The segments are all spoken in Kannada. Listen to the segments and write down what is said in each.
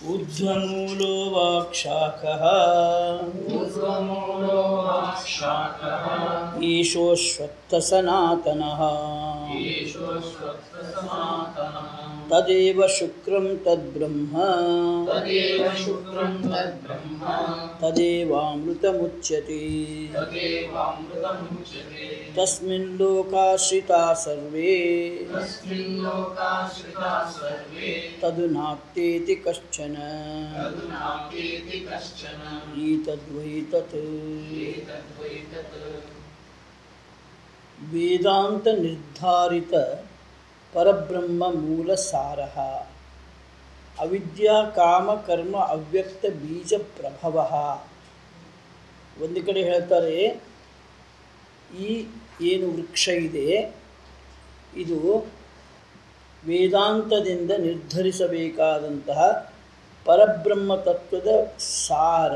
ऊर्ध्वमूलो वाक्शाखः ऊर्ध्वमूलो वाक्शाखः ईशोऽश्वत्थसनातनः ईश्वरसनातनः तदेव शुक्रं तद्ब्रह्म तदेव शुक्रं तद्ब्रह्म तदेवामृतमुच्यते तदेवामृतमुच्यते तस्मिन् लोकाश्रिता सर्वे तस्मिन् लोकाश्रिता सर्वे तद् नाप्तेति कश्चन तदुनापेति कश्चन एतद्वै तत् एतद्वै तत् ವೇದಾಂತನಿರ್ಧಾರಿತ ಪರಬ್ರಹ್ಮ ಮೂಲ ಸಾರಃ ಅವಿದ್ಯಾ ಕಾಮ ಕರ್ಮ ಅವ್ಯಕ್ತ ಬೀಜ ಪ್ರಭವ ಒಂದು ಕಡೆ ಹೇಳ್ತಾರೆ ಈ ಏನು ವೃಕ್ಷ ಇದೆ ಇದು ವೇದಾಂತದಿಂದ ನಿರ್ಧರಿಸಬೇಕಾದಂತಹ ಪರಬ್ರಹ್ಮ ತತ್ವದ ಸಾರ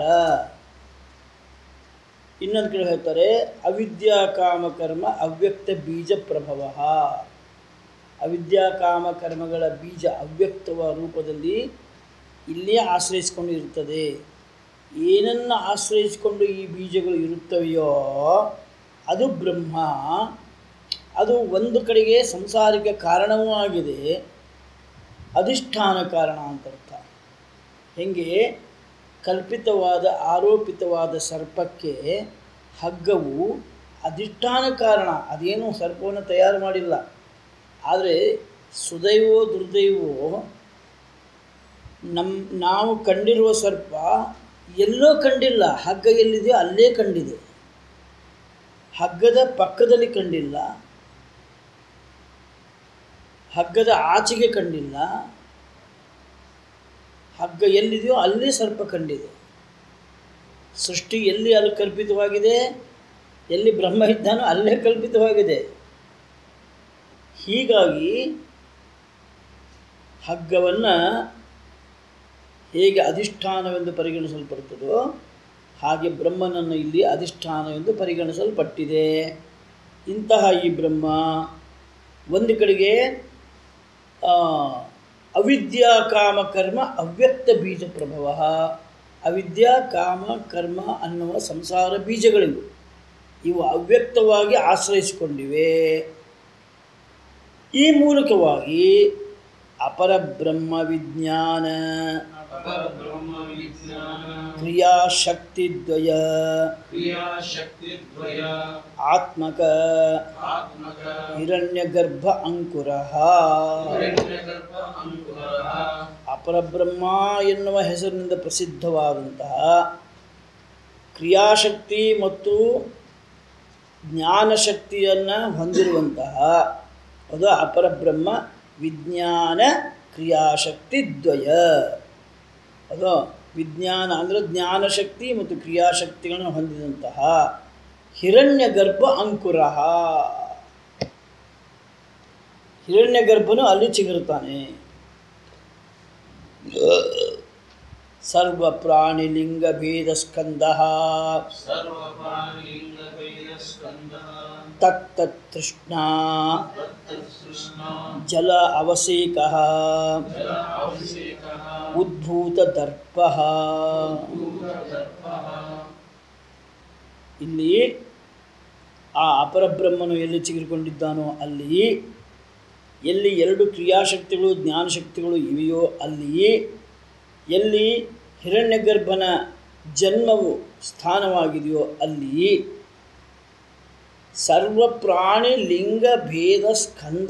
ಇನ್ನೊಂದು ಕಡೆ ಹೇಳ್ತಾರೆ ಅವಿದ್ಯಾ ಕಾಮ ಕರ್ಮ ಅವ್ಯಕ್ತ ಬೀಜ ಪ್ರಭವ ಅವಿದ್ಯಾ ಕಾಮ ಕರ್ಮಗಳ ಬೀಜ ಅವ್ಯಕ್ತವ ರೂಪದಲ್ಲಿ ಇಲ್ಲೇ ಆಶ್ರಯಿಸಿಕೊಂಡು ಇರ್ತದೆ ಏನನ್ನು ಆಶ್ರಯಿಸಿಕೊಂಡು ಈ ಬೀಜಗಳು ಇರುತ್ತವೆಯೋ ಅದು ಬ್ರಹ್ಮ ಅದು ಒಂದು ಕಡೆಗೆ ಸಂಸಾರಿಕ ಕಾರಣವೂ ಆಗಿದೆ ಅಧಿಷ್ಠಾನ ಕಾರಣ ಅಂತ ಅರ್ಥ ಹೆಂಗೆ ಕಲ್ಪಿತವಾದ ಆರೋಪಿತವಾದ ಸರ್ಪಕ್ಕೆ ಹಗ್ಗವು ಅಧಿಷ್ಠಾನ ಕಾರಣ ಅದೇನು ಸರ್ಪವನ್ನು ತಯಾರು ಮಾಡಿಲ್ಲ ಆದರೆ ಸುದೈವೋ ದುರ್ದೈವೋ ನಮ್ಮ ನಾವು ಕಂಡಿರುವ ಸರ್ಪ ಎಲ್ಲೋ ಕಂಡಿಲ್ಲ ಹಗ್ಗ ಎಲ್ಲಿದೆಯೋ ಅಲ್ಲೇ ಕಂಡಿದೆ ಹಗ್ಗದ ಪಕ್ಕದಲ್ಲಿ ಕಂಡಿಲ್ಲ ಹಗ್ಗದ ಆಚೆಗೆ ಕಂಡಿಲ್ಲ ಹಗ್ಗ ಎಲ್ಲಿದೆಯೋ ಅಲ್ಲೇ ಸರ್ಪ ಕಂಡಿದೆ ಸೃಷ್ಟಿ ಎಲ್ಲಿ ಅಲ್ಲಿ ಕಲ್ಪಿತವಾಗಿದೆ ಎಲ್ಲಿ ಬ್ರಹ್ಮ ಇದ್ದಾನೋ ಅಲ್ಲೇ ಕಲ್ಪಿತವಾಗಿದೆ ಹೀಗಾಗಿ ಹಗ್ಗವನ್ನು ಹೇಗೆ ಅಧಿಷ್ಠಾನವೆಂದು ಪರಿಗಣಿಸಲ್ಪಡ್ತದೋ ಹಾಗೆ ಬ್ರಹ್ಮನನ್ನು ಇಲ್ಲಿ ಅಧಿಷ್ಠಾನವೆಂದು ಪರಿಗಣಿಸಲ್ಪಟ್ಟಿದೆ ಇಂತಹ ಈ ಬ್ರಹ್ಮ ಒಂದು ಕಡೆಗೆ ಆ, ಅವಿದ್ಯಾ ಕಾಮ ಕರ್ಮ ಅವ್ಯಕ್ತ ಬೀಜ ಪ್ರಭವ ಅವಿದ್ಯಾ ಕಾಮ ಕರ್ಮ ಅನ್ನುವ ಸಂಸಾರ ಬೀಜಗಳಿವು ಇವು ಅವ್ಯಕ್ತವಾಗಿ ಆಶ್ರಯಿಸಿಕೊಂಡಿವೆ ಈ ಮೂಲಕವಾಗಿ ಅಪರ ಬ್ರಹ್ಮ ವಿಜ್ಞಾನ अपरब्रह्म विज्ञान ಕ್ರಿಯಾಶಕ್ತಿದ್ವಯ क्रियाशक्तिद्वय ಆತ್ಮಕ आत्मक ಹಿರಣ್ಯಗರ್ಭ ಅಂಕುರ हिरण्यगर्भ अंकुरः ಅಪರಬ್ರಹ್ಮ ಎನ್ನುವ ಹೆಸರಿನಿಂದ ಪ್ರಸಿದ್ಧವಾದಂತಹ ಕ್ರಿಯಾಶಕ್ತಿ ಮತ್ತು ಜ್ಞಾನಶಕ್ತಿಯನ್ನು ಹೊಂದಿರುವಂತಹ ಅದು ಅಪರಬ್ರಹ್ಮ ವಿಜ್ಞಾನ ಕ್ರಿಯಾಶಕ್ತಿ ದ್ವಯ ಅದು ವಿಜ್ಞಾನ ಅಂದರೆ ಜ್ಞಾನಶಕ್ತಿ ಮತ್ತು ಕ್ರಿಯಾಶಕ್ತಿಗಳನ್ನು ಹೊಂದಿದಂತಹ ಹಿರಣ್ಯಗರ್ಭ ಅಂಕುರ ಹಿರಣ್ಯಗರ್ಭನು ಅಲ್ಲಿ ಚಿಗುರುತ್ತಾನೆ ಸರ್ವ ಪ್ರಾಣಿಲಿಂಗ ಭೇದ ಸ್ಕಂದ सर्वप्राणिलिङ्गभेदस्कन्धः ತತ್ತೃಷ್ಣಾ तत्तत्सृष्णा ಜಲ ಅವಸೇಕ जल अभिषेकः ಉದ್ಭೂತ ದರ್ಪ भूतदर्पः ಇಲ್ಲಿ ಆ ಅಪರಬ್ರಹ್ಮನು ಎಲ್ಲಿ ಚಿಗುರಿಕೊಂಡಿದ್ದಾನೋ ಅಲ್ಲಿ ಎಲ್ಲಿ ಎರಡು ಕ್ರಿಯಾಶಕ್ತಿಗಳು ಜ್ಞಾನಶಕ್ತಿಗಳು ಇವೆಯೋ ಅಲ್ಲಿ ಎಲ್ಲಿ ಹಿರಣ್ಯಗರ್ಭನ ಜನ್ಮವು ಸ್ಥಾನವಾಗಿದೆಯೋ ಅಲ್ಲಿ ಸರ್ವ ಪ್ರಾಣಿ ಲಿಂಗ ಭೇದ ಸ್ಕಂದ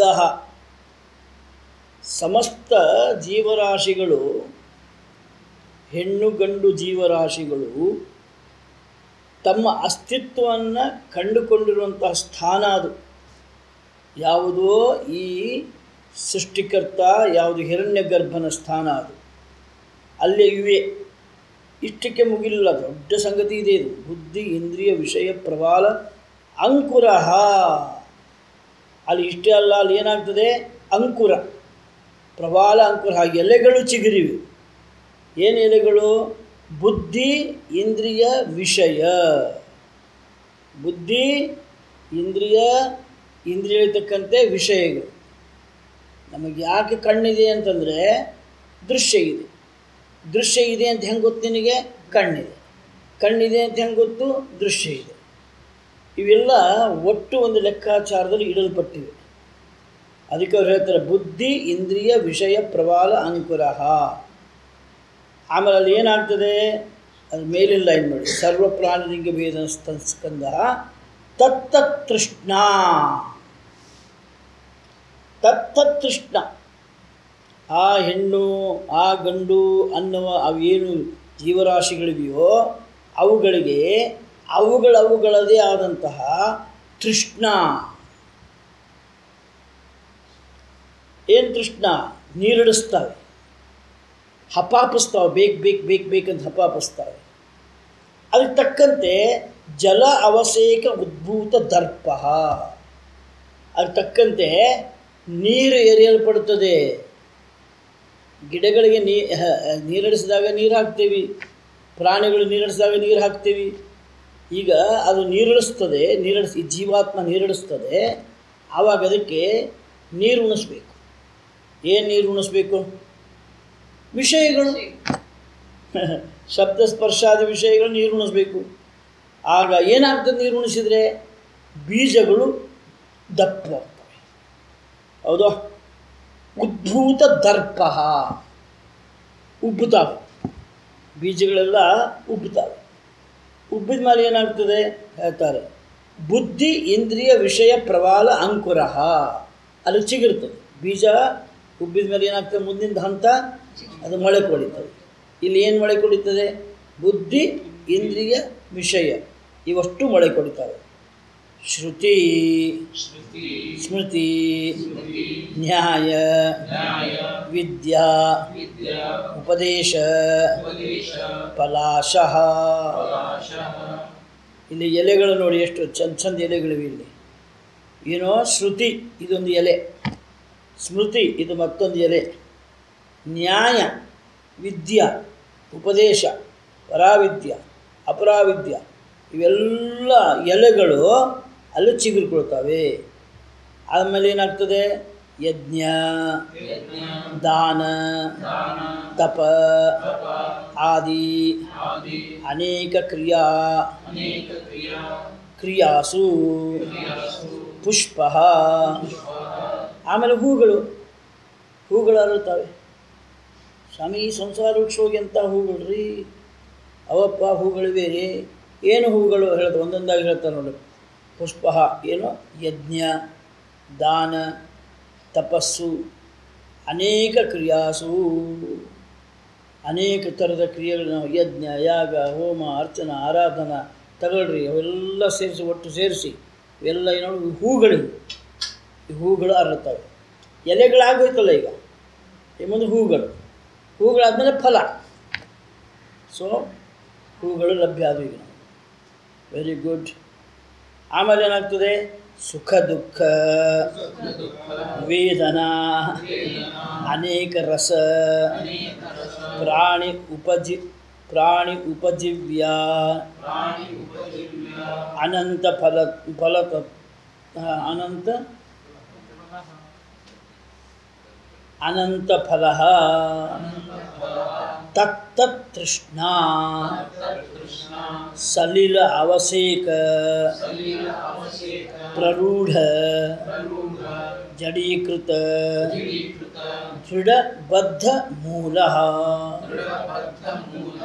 ಸಮಸ್ತ ಜೀವರಾಶಿಗಳು ಹೆಣ್ಣು ಗಂಡು ಜೀವರಾಶಿಗಳು ತಮ್ಮ ಅಸ್ತಿತ್ವವನ್ನು ಕಂಡುಕೊಂಡಿರುವಂತಹ ಸ್ಥಾನ ಅದು ಯಾವುದೋ ಈ ಸೃಷ್ಟಿಕರ್ತ ಯಾವುದು ಹಿರಣ್ಯ ಗರ್ಭನ ಸ್ಥಾನ ಅದು ಅಲ್ಲೇ ಇವೆ ಇಷ್ಟಕ್ಕೆ ಮುಗಿಲಿಲ್ಲ ದೊಡ್ಡ ಸಂಗತಿ ಇದೆ ಇದು ಬುದ್ಧಿ ಇಂದ್ರಿಯ ವಿಷಯ ಪ್ರಬಲ ಅಂಕುರ ಅಲ್ಲಿ ಇಷ್ಟೇ ಅಲ್ಲ ಅಲ್ಲಿ ಏನಾಗ್ತದೆ ಅಂಕುರ ಪ್ರಬಲ ಅಂಕುರ ಹಾಗೆ ಎಲೆಗಳು ಚಿಗುರಿವೆ ಏನು ಎಲೆಗಳು ಬುದ್ಧಿ ಇಂದ್ರಿಯ ವಿಷಯ ಬುದ್ಧಿ ಇಂದ್ರಿಯ ಇಂದ್ರಿಯ ತಕ್ಕಂತೆ ವಿಷಯಗಳು ನಮಗೆ ಯಾಕೆ ಕಣ್ಣಿದೆ ಅಂತಂದರೆ ದೃಶ್ಯ ಇದೆ ದೃಶ್ಯ ಇದೆ ಅಂತ ಹೆಂಗೆ ಗೊತ್ತು ನಿನಗೆ ಕಣ್ಣಿದೆ ಕಣ್ಣಿದೆ ಅಂತ ಹೆಂಗೆ ಗೊತ್ತು ದೃಶ್ಯ ಇದೆ ಇವೆಲ್ಲ ಒಟ್ಟು ಒಂದು ಲೆಕ್ಕಾಚಾರದಲ್ಲಿ ಇಡಲ್ಪಟ್ಟಿವೆ ಅದಕ್ಕೆ ಅವ್ರು ಹೇಳ್ತಾರೆ ಬುದ್ಧಿ ಇಂದ್ರಿಯ ವಿಷಯ ಪ್ರವಾಲ ಅಂಕುರ ಆಮೇಲೆ ಅಲ್ಲಿ ಏನಾಗ್ತದೆ ಅದು ಮೇಲಿನ ಲೈನ್ ನೋಡಿ ಸರ್ವ ಪ್ರಾಣಿಲಿಂಗ ಭೇದ ಸ್ಕಂದ ತತ್ತೃಷ್ಣ ತತ್ತೃಷ್ಣ ಆ ಹೆಣ್ಣು ಆ ಗಂಡು ಅನ್ನುವ ಅವೇನು ಜೀವರಾಶಿಗಳಿವೆಯೋ ಅವುಗಳಿಗೆ ಅವುಗಳ ಅವುಗಳದೇ ಆದಂತಹ ತೃಷ್ಣ ಏನು ತೃಷ್ಣ ನೀರಿಡಿಸ್ತವೆ ಹಪಾಪಿಸ್ತಾವೆ ಬೇಕು ಬೇಕು ಬೇಕು ಬೇಕಂತ ಹಪಾಪಿಸ್ತಾವೆ ಅದಕ್ಕೆ ತಕ್ಕಂತೆ ಜಲ ಅವಸೇಕ ಉದ್ಭೂತ ದರ್ಪ ಅದಕ್ಕೆ ತಕ್ಕಂತೆ ನೀರು ಎರೆಯಲ್ಪಡುತ್ತದೆ ಗಿಡಗಳಿಗೆ ನೀ ನೀರಿಡಿಸಿದಾಗ ನೀರು ಹಾಕ್ತೀವಿ ಪ್ರಾಣಿಗಳು ನೀರಿಡಿಸಿದಾಗ ನೀರು ಹಾಕ್ತೀವಿ ಈಗ ಅದು ನೀರಿಡಿಸ್ತದೆ ನೀರಿಡಿಸಿ ಜೀವಾತ್ಮ ನೀರಿಡಿಸ್ತದೆ ಆವಾಗ ಅದಕ್ಕೆ ನೀರು ಉಣಿಸ್ಬೇಕು ಏನು ನೀರು ಉಣಿಸ್ಬೇಕು ವಿಷಯಗಳು ಶಬ್ದ ಸ್ಪರ್ಶಾದಿ ವಿಷಯಗಳು ನೀರು ಉಣಿಸ್ಬೇಕು ಆಗ ಏನಾಗ್ತದೆ ನೀರು ಉಣಿಸಿದರೆ ಬೀಜಗಳು ದಪ್ಪವಾಗ್ತವೆ ಹೌದಾ ಉದ್ಭೂತ ದರ್ಪ ಉಬ್ಬುತ್ತಾವೆ ಬೀಜಗಳೆಲ್ಲ ಉಬ್ಬುತ್ತಾವೆ ಉಬ್ಬಿದ ಮೇಲೆ ಏನಾಗ್ತದೆ ಹೇಳ್ತಾರೆ ಬುದ್ಧಿ ಇಂದ್ರಿಯ ವಿಷಯ ಪ್ರವಾಲ ಅಂಕುರ ಅಲ್ಲಿ ಚಿಗುರ್ತದೆ ಬೀಜ ಉಬ್ಬಿದ ಮೇಲೆ ಏನಾಗ್ತದೆ ಮುಂದಿನ ಹಂತ ಅದು ಮೊಳೆ ಕೊಡಿತದೆ ಇಲ್ಲಿ ಏನು ಮೊಳೆ ಕೊಡಿತದೆ ಬುದ್ಧಿ ಇಂದ್ರಿಯ ವಿಷಯ ಇವಷ್ಟು ಮೊಳೆ ಕೊಡಿತವೆ ಶ್ರುತಿ ಶ್ರುತಿ ಸ್ಮೃತಿ ಸ್ಮೃತಿ ನ್ಯಾಯ ನ್ಯಾಯ ವಿದ್ಯಾ ವಿದ್ಯಾ ಉಪದೇಶ ಉಪದೇಶ ಪಲಾಶಃ ಪ್ರಕಾಶಃ ಇಲ್ಲಿ ಎಲೆಗಳು ನೋಡಿ ಎಷ್ಟು ಚಂದ ಚಂದ ಎಲೆಗಳಿವೆ ಇಲ್ಲಿ ಏನೋ ಶ್ರುತಿ ಇದೊಂದು ಎಲೆ ಸ್ಮೃತಿ ಇದು ಮತ್ತೊಂದು ಎಲೆ ನ್ಯಾಯ ವಿದ್ಯಾ ಉಪದೇಶ ಪರಾವಿದ್ಯ ಅಪರಾವಿದ್ಯ ಇವೆಲ್ಲ ಎಲೆಗಳು ಅಲ್ಲಿ ಚಿಗುರ್ಕೊಳ್ತವೆ ಆದಮೇಲೆ ಏನಾಗ್ತದೆ ಯಜ್ಞ ಯಜ್ಞ ದಾನ ದಾನ ತಪ ತಪ ಆದಿ ಆದಿ ಅನೇಕ ಕ್ರಿಯಾ ಅನೇಕ ಕ್ರಿಯಾ ಕ್ರಿಯಾಸು ಕ್ರಿಯಾಸು ಪುಷ್ಪ ಆಮೇಲೆ ಹೂಗಳು ಹೂಗಳು ಅರಳುತ್ತವೆ ಸ್ವಾಮಿ ಈ ಸಂಸಾರ ವೃಕ್ಷೋಗಿ ಅಂತ ಹೂಗಳು ರೀ ಅವಪ್ಪ ಹೂಗಳಿವೆ ರೀ ಏನು ಹೂಗಳು ಹೇಳೋದು ಒಂದೊಂದಾಗಿ ಹೇಳ್ತಾರೆ ನೋಡಿ ಪುಷ್ಪ ಏನು ಯಜ್ಞ ದಾನ ತಪಸ್ಸು ಅನೇಕ ಕ್ರಿಯಾಸು ಅನೇಕ ಥರದ ಕ್ರಿಯೆಗಳು ನಾವು ಯಜ್ಞ ಯಾಗ ಹೋಮ ಅರ್ಚನ ಆರಾಧನಾ ತಗೊಳ್ರಿ ಅವೆಲ್ಲ ಸೇರಿಸಿ ಒಟ್ಟು ಸೇರಿಸಿ ಇವೆಲ್ಲ ಏನೋ ಹೂಗಳಿವೆ ಈ ಹೂಗಳು ಅರಳುತ್ತವೆ ಎಲೆಗಳಾಗೋಯ್ತಲ್ಲ ಈಗ ಈ ಮುಂದೆ ಹೂಗಳು ಹೂಗಳಾದಮೇಲೆ ಫಲ ಸೊ ಹೂಗಳು ಲಭ್ಯ ಆದವು ಈಗ ವೆರಿ ಗುಡ್ ಆಮೇಲೆ ಏನಾಗ್ತದೆ ಸುಖ ದುಃಖ ವೇದನಾ ಅನೇಕ ರಸ ಅನೇಕ ರಸ ಪ್ರಾಣಿ ಉಪಜಿ ಪ್ರಾಣಿ ಉಪಜೀವ್ಯ ಪ್ರಾಣಿ ಉಪಜೀವ್ಯ ಅನಂತ ಫಲ ಫಲ ಅನಂತ ಅನಂತ ಫಲ ತತ್ತತ್ ತೃಷ್ಣಾ ಕೃಷ್ಣ ಸಲಿಲ ಅವಸೇಕ ಸಲೀಲ ಅವಶೇಕ ಪ್ರರೂಢ ಪ್ರರೂಢ ಜಡೀಕೃತ ದೃಢೀಕೃತ ದೃಢಬದ್ಧ ಮೂಲ ದೃಢಬದ್ಧ ಮೂಲ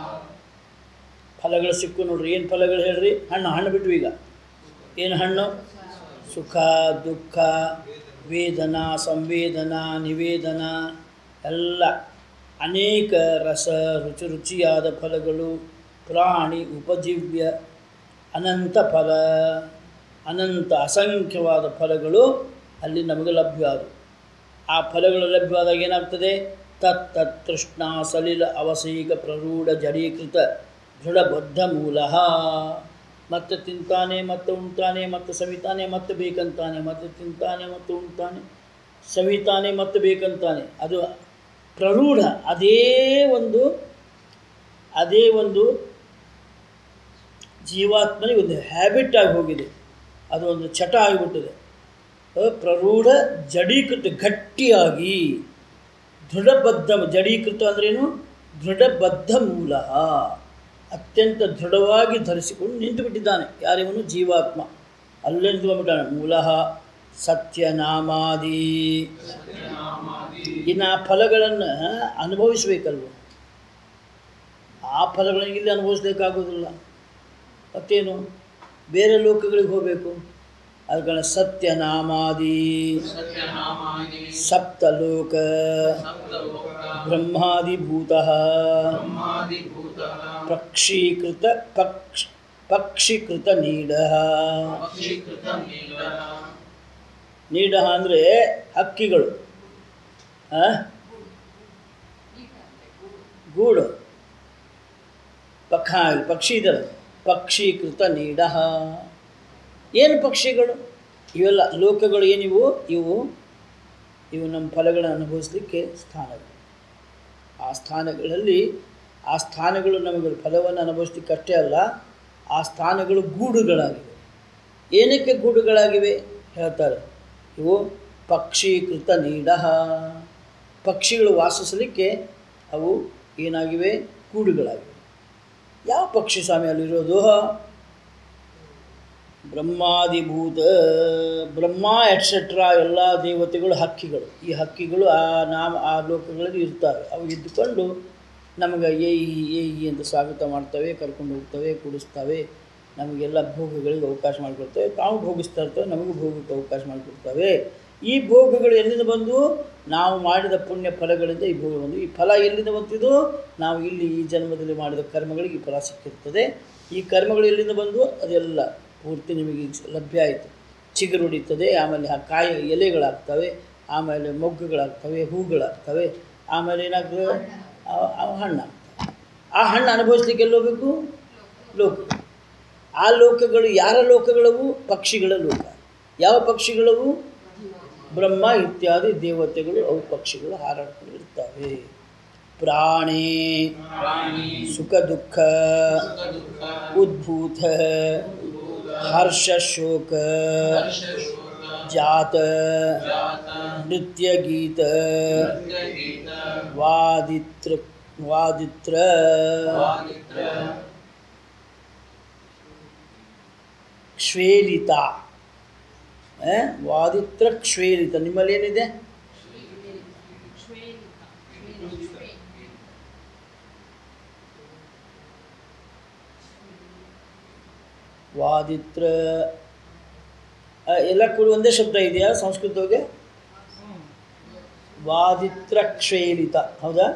ಫಲಗಳು ಸಿಕ್ಕು ನೋಡ್ರಿ ಏನು ಫಲಗಳು ಹೇಳ್ರಿ ಹಣ್ಣು ಹಣ್ಣು ಬಿಟ್ವಿ ಈಗ ಏನು ಹಣ್ಣು ಸುಖ ದುಃಖ ವೇದನಾ ಸಂವೇದನಾ ನಿವೇದನ ಎಲ್ಲ ಅನೇಕ ರಸ ರುಚಿ ರುಚಿಯಾದ ಫಲಗಳು ಪ್ರಾಣಿ ಉಪಜೀವ್ಯ ಅನಂತ ಫಲ ಅನಂತ ಅಸಂಖ್ಯವಾದ ಫಲಗಳು ಅಲ್ಲಿ ನಮಗೆ ಲಭ್ಯವಾದವು ಆ ಫಲಗಳು ಲಭ್ಯವಾದಾಗ ಏನಾಗ್ತದೆ ತತ್ ತತ್ ತೃಷ್ಣ ಸಲಿಲ ಅವಸೀಕ ಪ್ರರೂಢ ಜಡೀಕೃತ ದೃಢಬದ್ಧ ಮೂಲ ಮತ್ತೆ ತಿಂತಾನೆ ಮತ್ತೆ ಉಣ್ತಾನೆ ಮತ್ತೆ ಸವಿತಾನೆ ಮತ್ತೆ ಬೇಕಂತಾನೆ ಮತ್ತೆ ತಿಂತಾನೆ ಮತ್ತೆ ಉಣ್ತಾನೆ ಸವಿತಾನೆ ಮತ್ತೆ ಬೇಕಂತಾನೆ ಅದು ಪ್ರರೂಢ ಅದೇ ಒಂದು ಅದೇ ಒಂದು ಜೀವಾತ್ಮನಿಗೆ ಒಂದು ಹ್ಯಾಬಿಟ್ ಆಗಿ ಹೋಗಿದೆ ಅದು ಒಂದು ಚಟ ಆಗಿಬಿಟ್ಟಿದೆ ಅ, ಪ್ರರೂಢ ಜಡೀಕೃತ ಗಟ್ಟಿಯಾಗಿ ದೃಢಬದ್ಧ ಜಡೀಕೃತ ಅಂದ್ರೇನು ದೃಢಬದ್ಧ ಮೂಲ ಅತ್ಯಂತ ದೃಢವಾಗಿ ಧರಿಸಿಕೊಂಡು ನಿಂತು ಬಿಟ್ಟಿದ್ದಾನೆ ಯಾರಿವನು ಜೀವಾತ್ಮ ಅಲ್ಲೇ ನಿಂತ್ಕೊಂಡ್ಬಿಟ್ಟಾನೆ ಮೂಲ ಸತ್ಯನಾಮಾದಿ ಇನ್ನು ಆ ಫಲಗಳನ್ನು ಅನುಭವಿಸಬೇಕಲ್ವ ಆ ಫಲಗಳನ್ನು ಇಲ್ಲಿ ಅನುಭವಿಸ್ಲಿಕ್ಕಾಗೋದಿಲ್ಲ ಮತ್ತೇನು ಬೇರೆ ಲೋಕಗಳಿಗೆ ಹೋಗಬೇಕು ಅದಕ್ಕೆ ಸತ್ಯನಾಮಾದಿ ಸತ್ಯನಾಮಾದಿ ಸಪ್ತಲೋಕ ಸಪ್ತಲೋಕ ಬ್ರಹ್ಮಾದಿಭೂತ ಬ್ರಹ್ಮಾದಿಭೂತಃ ಪಕ್ಷೀಕೃತ ಪಕ್ಷ ಪಕ್ಷೀಕೃತ ನೀಡ ಪಕ್ಷೀಕೃತ ನೀಲಃ ನೀಡ ಅಂದರೆ ಹಕ್ಕಿಗಳು ಆ? ಗೂಡು ಪಕ್ಷ ಪಕ್ಷಿ ಇದಲ್ಲ ಪಕ್ಷೀಕೃತ ನೀಡ ಏನು ಪಕ್ಷಿಗಳು ಇವೆಲ್ಲ ಲೋಕಗಳು ಏನಿವು ಇವು ಇವು ನಮ್ಮ ಫಲಗಳನ್ನು ಅನುಭವಿಸಲಿಕ್ಕೆ ಸ್ಥಾನಗಳು ಆ ಸ್ಥಾನಗಳಲ್ಲಿ ಆ ಸ್ಥಾನಗಳು ನಮಗೆ ಫಲವನ್ನು ಅನುಭವಿಸ್ಲಿಕ್ಕೆ ಅಷ್ಟೇ ಅಲ್ಲ ಆ ಸ್ಥಾನಗಳು ಗೂಡುಗಳಾಗಿವೆ ಏನಕ್ಕೆ ಗೂಡುಗಳಾಗಿವೆ ಹೇಳ್ತಾರೆ ಇವು ಪಕ್ಷೀಕೃತ ನೀಡ ಪಕ್ಷಿಗಳು ವಾಸಿಸಲಿಕ್ಕೆ ಅವು ಏನಾಗಿವೆ ಗೂಡುಗಳಾಗಿವೆ ಯಾವ ಪಕ್ಷಿ ಸ್ವಾಮಿ ಅಲ್ಲಿರೋದು ಬ್ರಹ್ಮಾದಿಭೂತ ಬ್ರಹ್ಮ ಎಟ್ಸೆಟ್ರಾ ಎಲ್ಲ ದೇವತೆಗಳು ಹಕ್ಕಿಗಳು ಈ ಹಕ್ಕಿಗಳು ಆ ನಾಮ ಆ ಲೋಕಗಳಲ್ಲಿ ಇರ್ತವೆ ಅವು ಇದ್ದುಕೊಂಡು ನಮಗೆ ಏ ಈ ಏ ಈ ಅಂತ ಸ್ವಾಗತ ಮಾಡ್ತವೆ ಕರ್ಕೊಂಡು ಹೋಗ್ತವೆ ಕೂಡಿಸ್ತವೆ ನಮಗೆಲ್ಲ ಭೋಗಗಳಿಗೆ ಅವಕಾಶ ಮಾಡಿಕೊಡ್ತವೆ ತಾವು ಭೋಗಿಸ್ತಾ ಇರ್ತವೆ ನಮಗೂ ಭೋಗಕ್ಕೆ ಅವಕಾಶ ಮಾಡಿಕೊಡ್ತವೆ ಈ ಭೋಗಗಳು ಎಲ್ಲಿಂದ ಬಂದು ನಾವು ಮಾಡಿದ ಪುಣ್ಯ ಫಲಗಳಿಂದ ಈ ಭೋಗ ಬಂದು ಈ ಫಲ ಎಲ್ಲಿಂದ ಬಂತಿದ್ದು ನಾವು ಇಲ್ಲಿ ಈ ಜನ್ಮದಲ್ಲಿ ಮಾಡಿದ ಕರ್ಮಗಳಿಗೆ ಈ ಫಲ ಸಿಕ್ಕಿರ್ತದೆ ಈ ಕರ್ಮಗಳು ಎಲ್ಲಿಂದ ಬಂದು ಅದೆಲ್ಲ ಪೂರ್ತಿ ನಿಮಗೆ ಈಗ ಲಭ್ಯ ಆಯಿತು ಚಿಗುರು ಹೊಡಿತದೆ ಆಮೇಲೆ ಆ ಕಾಯಿ ಎಲೆಗಳಾಗ್ತವೆ ಆಮೇಲೆ ಮೊಗ್ಗುಗಳಾಗ್ತವೆ ಹೂಗಳಾಗ್ತವೆ ಆಮೇಲೆ ಏನಾಗ್ತದೆ ಆ- ಆ ಹಣ್ಣಾಗ್ತವೆ ಆ ಹಣ್ಣು ಅನುಭವಿಸ್ಲಿಕ್ಕೆ ಎಲ್ಲಿ ಹೋಗ್ಬೇಕು ಲೋಕ ಆ ಲೋಕಗಳು ಯಾರ ಲೋಕಗಳವು ಪಕ್ಷಿಗಳ ಲೋಕ ಯಾವ ಪಕ್ಷಿಗಳವು ಬ್ರಹ್ಮ ಇತ್ಯಾದಿ ದೇವತೆಗಳು ಅವು ಪಕ್ಷಿಗಳು ಹಾರಾಡ್ಕೊಂಡು ಇರ್ತವೆ ಪ್ರಾಣಿ ಪ್ರಾಣಿ ಸುಖ ದುಃಖ ಸುಖ ದುಃಖ ಉದ್ಭೂತ ಹರ್ಷ ಶೋಕ ಹರ್ಷ ಶೋಕ ಜಾತ ಜಾತ ನೃತ್ಯ ಗೀತ ನೃತ್ಯಗೀತ ವಾದಿತ್ರ ವಾದಿತ್ರ ವಾದಿತ್ರ ಕ್ಷೇಲಿತ ಆ? ವಾದಿತ್ರ ಕ್ಷೇಲಿತ ನಿಮ್ಮಲ್ಲಿ ಏನಿದೆ ವಾದಿತ್ರ ಆ, ಎಲ್ಲ ಕೂಡ ಒಂದೇ ಶಬ್ದ ಇದೆಯಾ ಸಂಸ್ಕೃತವಾಗಿ ವಾದಿತ್ರ ಕ್ಷೇಲಿತ ಹೌದಾ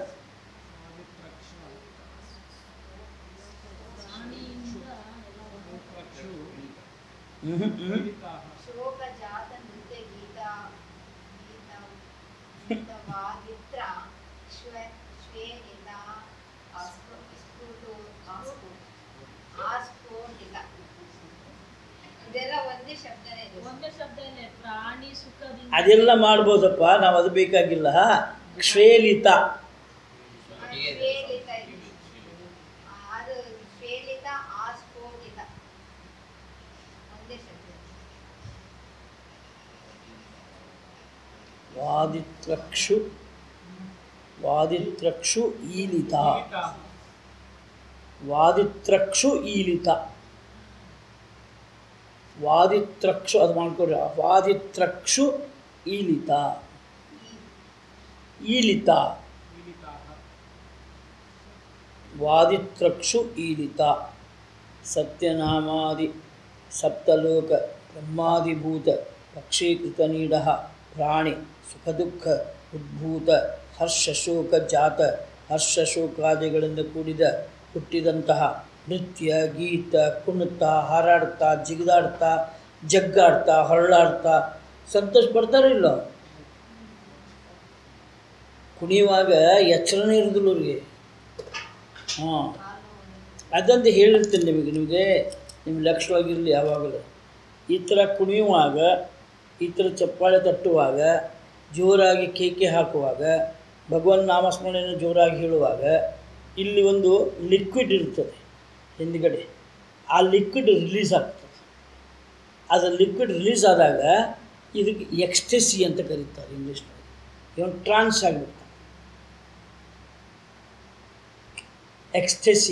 ಹ್ಮ್ ಹ್ಮ್ ಶೋಕ ಜಾತ ನೃತ್ಯ ಗೀತ ಗೀತ ಗೀತವಾಗಿತ್ರ ಶ್ವ ಶ್ವೇನಿತ ಅಸ್ಫು ಸ್ಫುಟು ಆಸ್ಫು ಆಸ್ಫೋಟಿತ ಇದೆಲ್ಲ ಒಂದೇ ಶಬ್ದನೇ ಇದು ಒಂದೇ ಶಬ್ದನೇ ಪ್ರಾಣಿ ಸುಖದಿಂದ ಅದೆಲ್ಲ ಮಾಡ್ಬೋದಪ್ಪ ನಾವು ಅದು ಬೇಕಾಗಿಲ್ಲ ಕ್ಷೇಲಿತ ಶ್ವೇಲಿತ ಇದೆ. ಆ, ಅದು ಶ್ವೇಲಿತ ಆಸ್ಫೋಟಿತ ಒಂದೇ ಶಬ್ದ ವಾದಿತ್ರಕ್ಷು ವಾದಿತ್ರಕ್ಷು ಈಲಿತ ವಾದಿತ್ರಕ್ಷು ಈಲಿತ ವಾದಿತ್ರಕ್ಷು ಅದು ಮಾಡ್ಕೊಡ್ರಿ ವಾದಿತ್ರಕ್ಷು ಈಲಿತ ಈಲಿತ ವಾದಿತ್ರಕ್ಷು ಈಲಿತ ಸತ್ಯನಾಮಾದಿ ಸಪ್ತಲೋಕ ಬ್ರಹ್ಮಾದಿಭೂತ ಪಕ್ಷೀಕೃತ ನೀಡ ಪ್ರಾಣಿ ಸುಖದುಃಖ ಉದ್ಭೂತ ಹರ್ಷ ಶೋಕ ಜಾತ ಹರ್ಷ ಶೋಕಾದಿಗಳಿಂದ ಕೂಡಿದ ಹುಟ್ಟಿದಂತಹ ನೃತ್ಯ ಗೀತ ಕುಣಿತ ಹಾರಾಡ್ತಾ ಜಿಗಿದಾಡ್ತಾ ಜಗ್ಗಾಡ್ತಾ ಹೊರಳಾಡ್ತಾ ಸಂತೋಷ ಪಡ್ತಾರೋ ಇಲ್ಲ ಕುಣಿಯುವಾಗ ಎಚ್ಚರನೇ ಇರೋದಿಲ್ಲ ಅವ್ರಿಗೆ ಹಾಂ ಅದೊಂದು ಹೇಳಿರ್ತೀನಿ ನಿಮಗೆ ನಿಮಗೆ ನಿಮ್ಮ ಲಕ್ಷ್ಯವಾಗಿರಲಿ ಯಾವಾಗಲೂ ಈ ಥರ ಕುಣಿಯುವಾಗ ಈ ಥರ ಚಪ್ಪಾಳೆ ತಟ್ಟುವಾಗ ಜೋರಾಗಿ ಕೇಕೆ ಹಾಕುವಾಗ ಭಗವನ್ ನಾಮಸ್ಮರಣೆಯನ್ನು ಜೋರಾಗಿ ಹೇಳುವಾಗ ಇಲ್ಲಿ ಒಂದು ಲಿಕ್ವಿಡ್ ಇರ್ತದೆ ಹಿಂದ್ಗಡೆ ಆ ಲಿಕ್ವಿಡ್ ರಿಲೀಸ್ ಆಗ್ತದೆ ಅದು ಲಿಕ್ವಿಡ್ ರಿಲೀಸ್ ಆದಾಗ ಇದಕ್ಕೆ ಎಕ್ಸ್ಟೆಸಿ ಅಂತ ಕರೀತಾರೆ ಇಂಗ್ಲೀಷ್ನಲ್ಲಿ ಇವನು ಟ್ರಾನ್ಸ್ ಆಗಿಬಿಡ್ತಾನೆ ಎಕ್ಸ್ಟೆಸಿ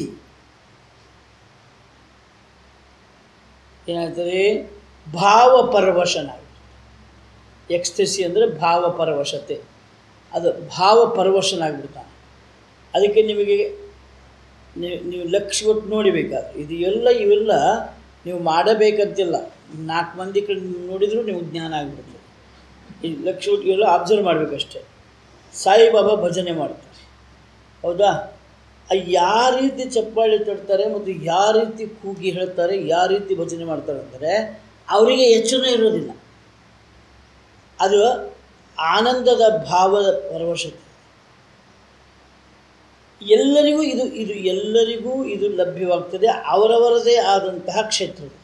ಏನಾಗ್ತದೆ ಭಾವಪರವಶನಾಗ ಎಕ್ಸ್ಟೆಸಿ ಅಂದರೆ ಭಾವಪರವಶತೆ ಅದು ಭಾವಪರವಶನಾಗ್ಬಿಡ್ತಾನೆ ಅದಕ್ಕೆ ನಿಮಗೆ ನೀವು ನೀವು ಲಕ್ಷ ಕೊಟ್ಟು ನೋಡಿಬೇಕಾದ್ರೆ ಇದು ಎಲ್ಲ ಇವೆಲ್ಲ ನೀವು ಮಾಡಬೇಕಂತಿಲ್ಲ ನಾಲ್ಕು ಮಂದಿ ಕಡೆ ನೋಡಿದರೂ ನಿಮಗೆ ಜ್ಞಾನ ಆಗಿಬಿಡುತ್ತೆ ಈ ಲಕ್ಷ ಕೊಟ್ಟು ಇವೆಲ್ಲ ಅಬ್ಸರ್ವ್ ಮಾಡಬೇಕಷ್ಟೆ ಸಾಯಿಬಾಬಾ ಭಜನೆ ಮಾಡ್ತಾರೆ ಹೌದಾ ಆ ಯಾವ ರೀತಿ ಚಪ್ಪಾಳೆ ತಡ್ತಾರೆ ಮತ್ತು ಯಾವ ರೀತಿ ಕೂಗಿ ಹೇಳ್ತಾರೆ ಯಾವ ರೀತಿ ಭಜನೆ ಮಾಡ್ತಾರೆ ಅಂದರೆ ಅವರಿಗೆ ಎಚ್ಚರ ಇರೋದಿಲ್ಲ ಅದು ಆನಂದದ ಭಾವದ ಪರವಶತೆ ಎಲ್ಲರಿಗೂ ಇದು ಇದು ಎಲ್ಲರಿಗೂ ಇದು ಲಭ್ಯವಾಗ್ತದೆ ಅವರವರದೇ ಆದಂತಹ ಕ್ಷೇತ್ರದಲ್ಲಿ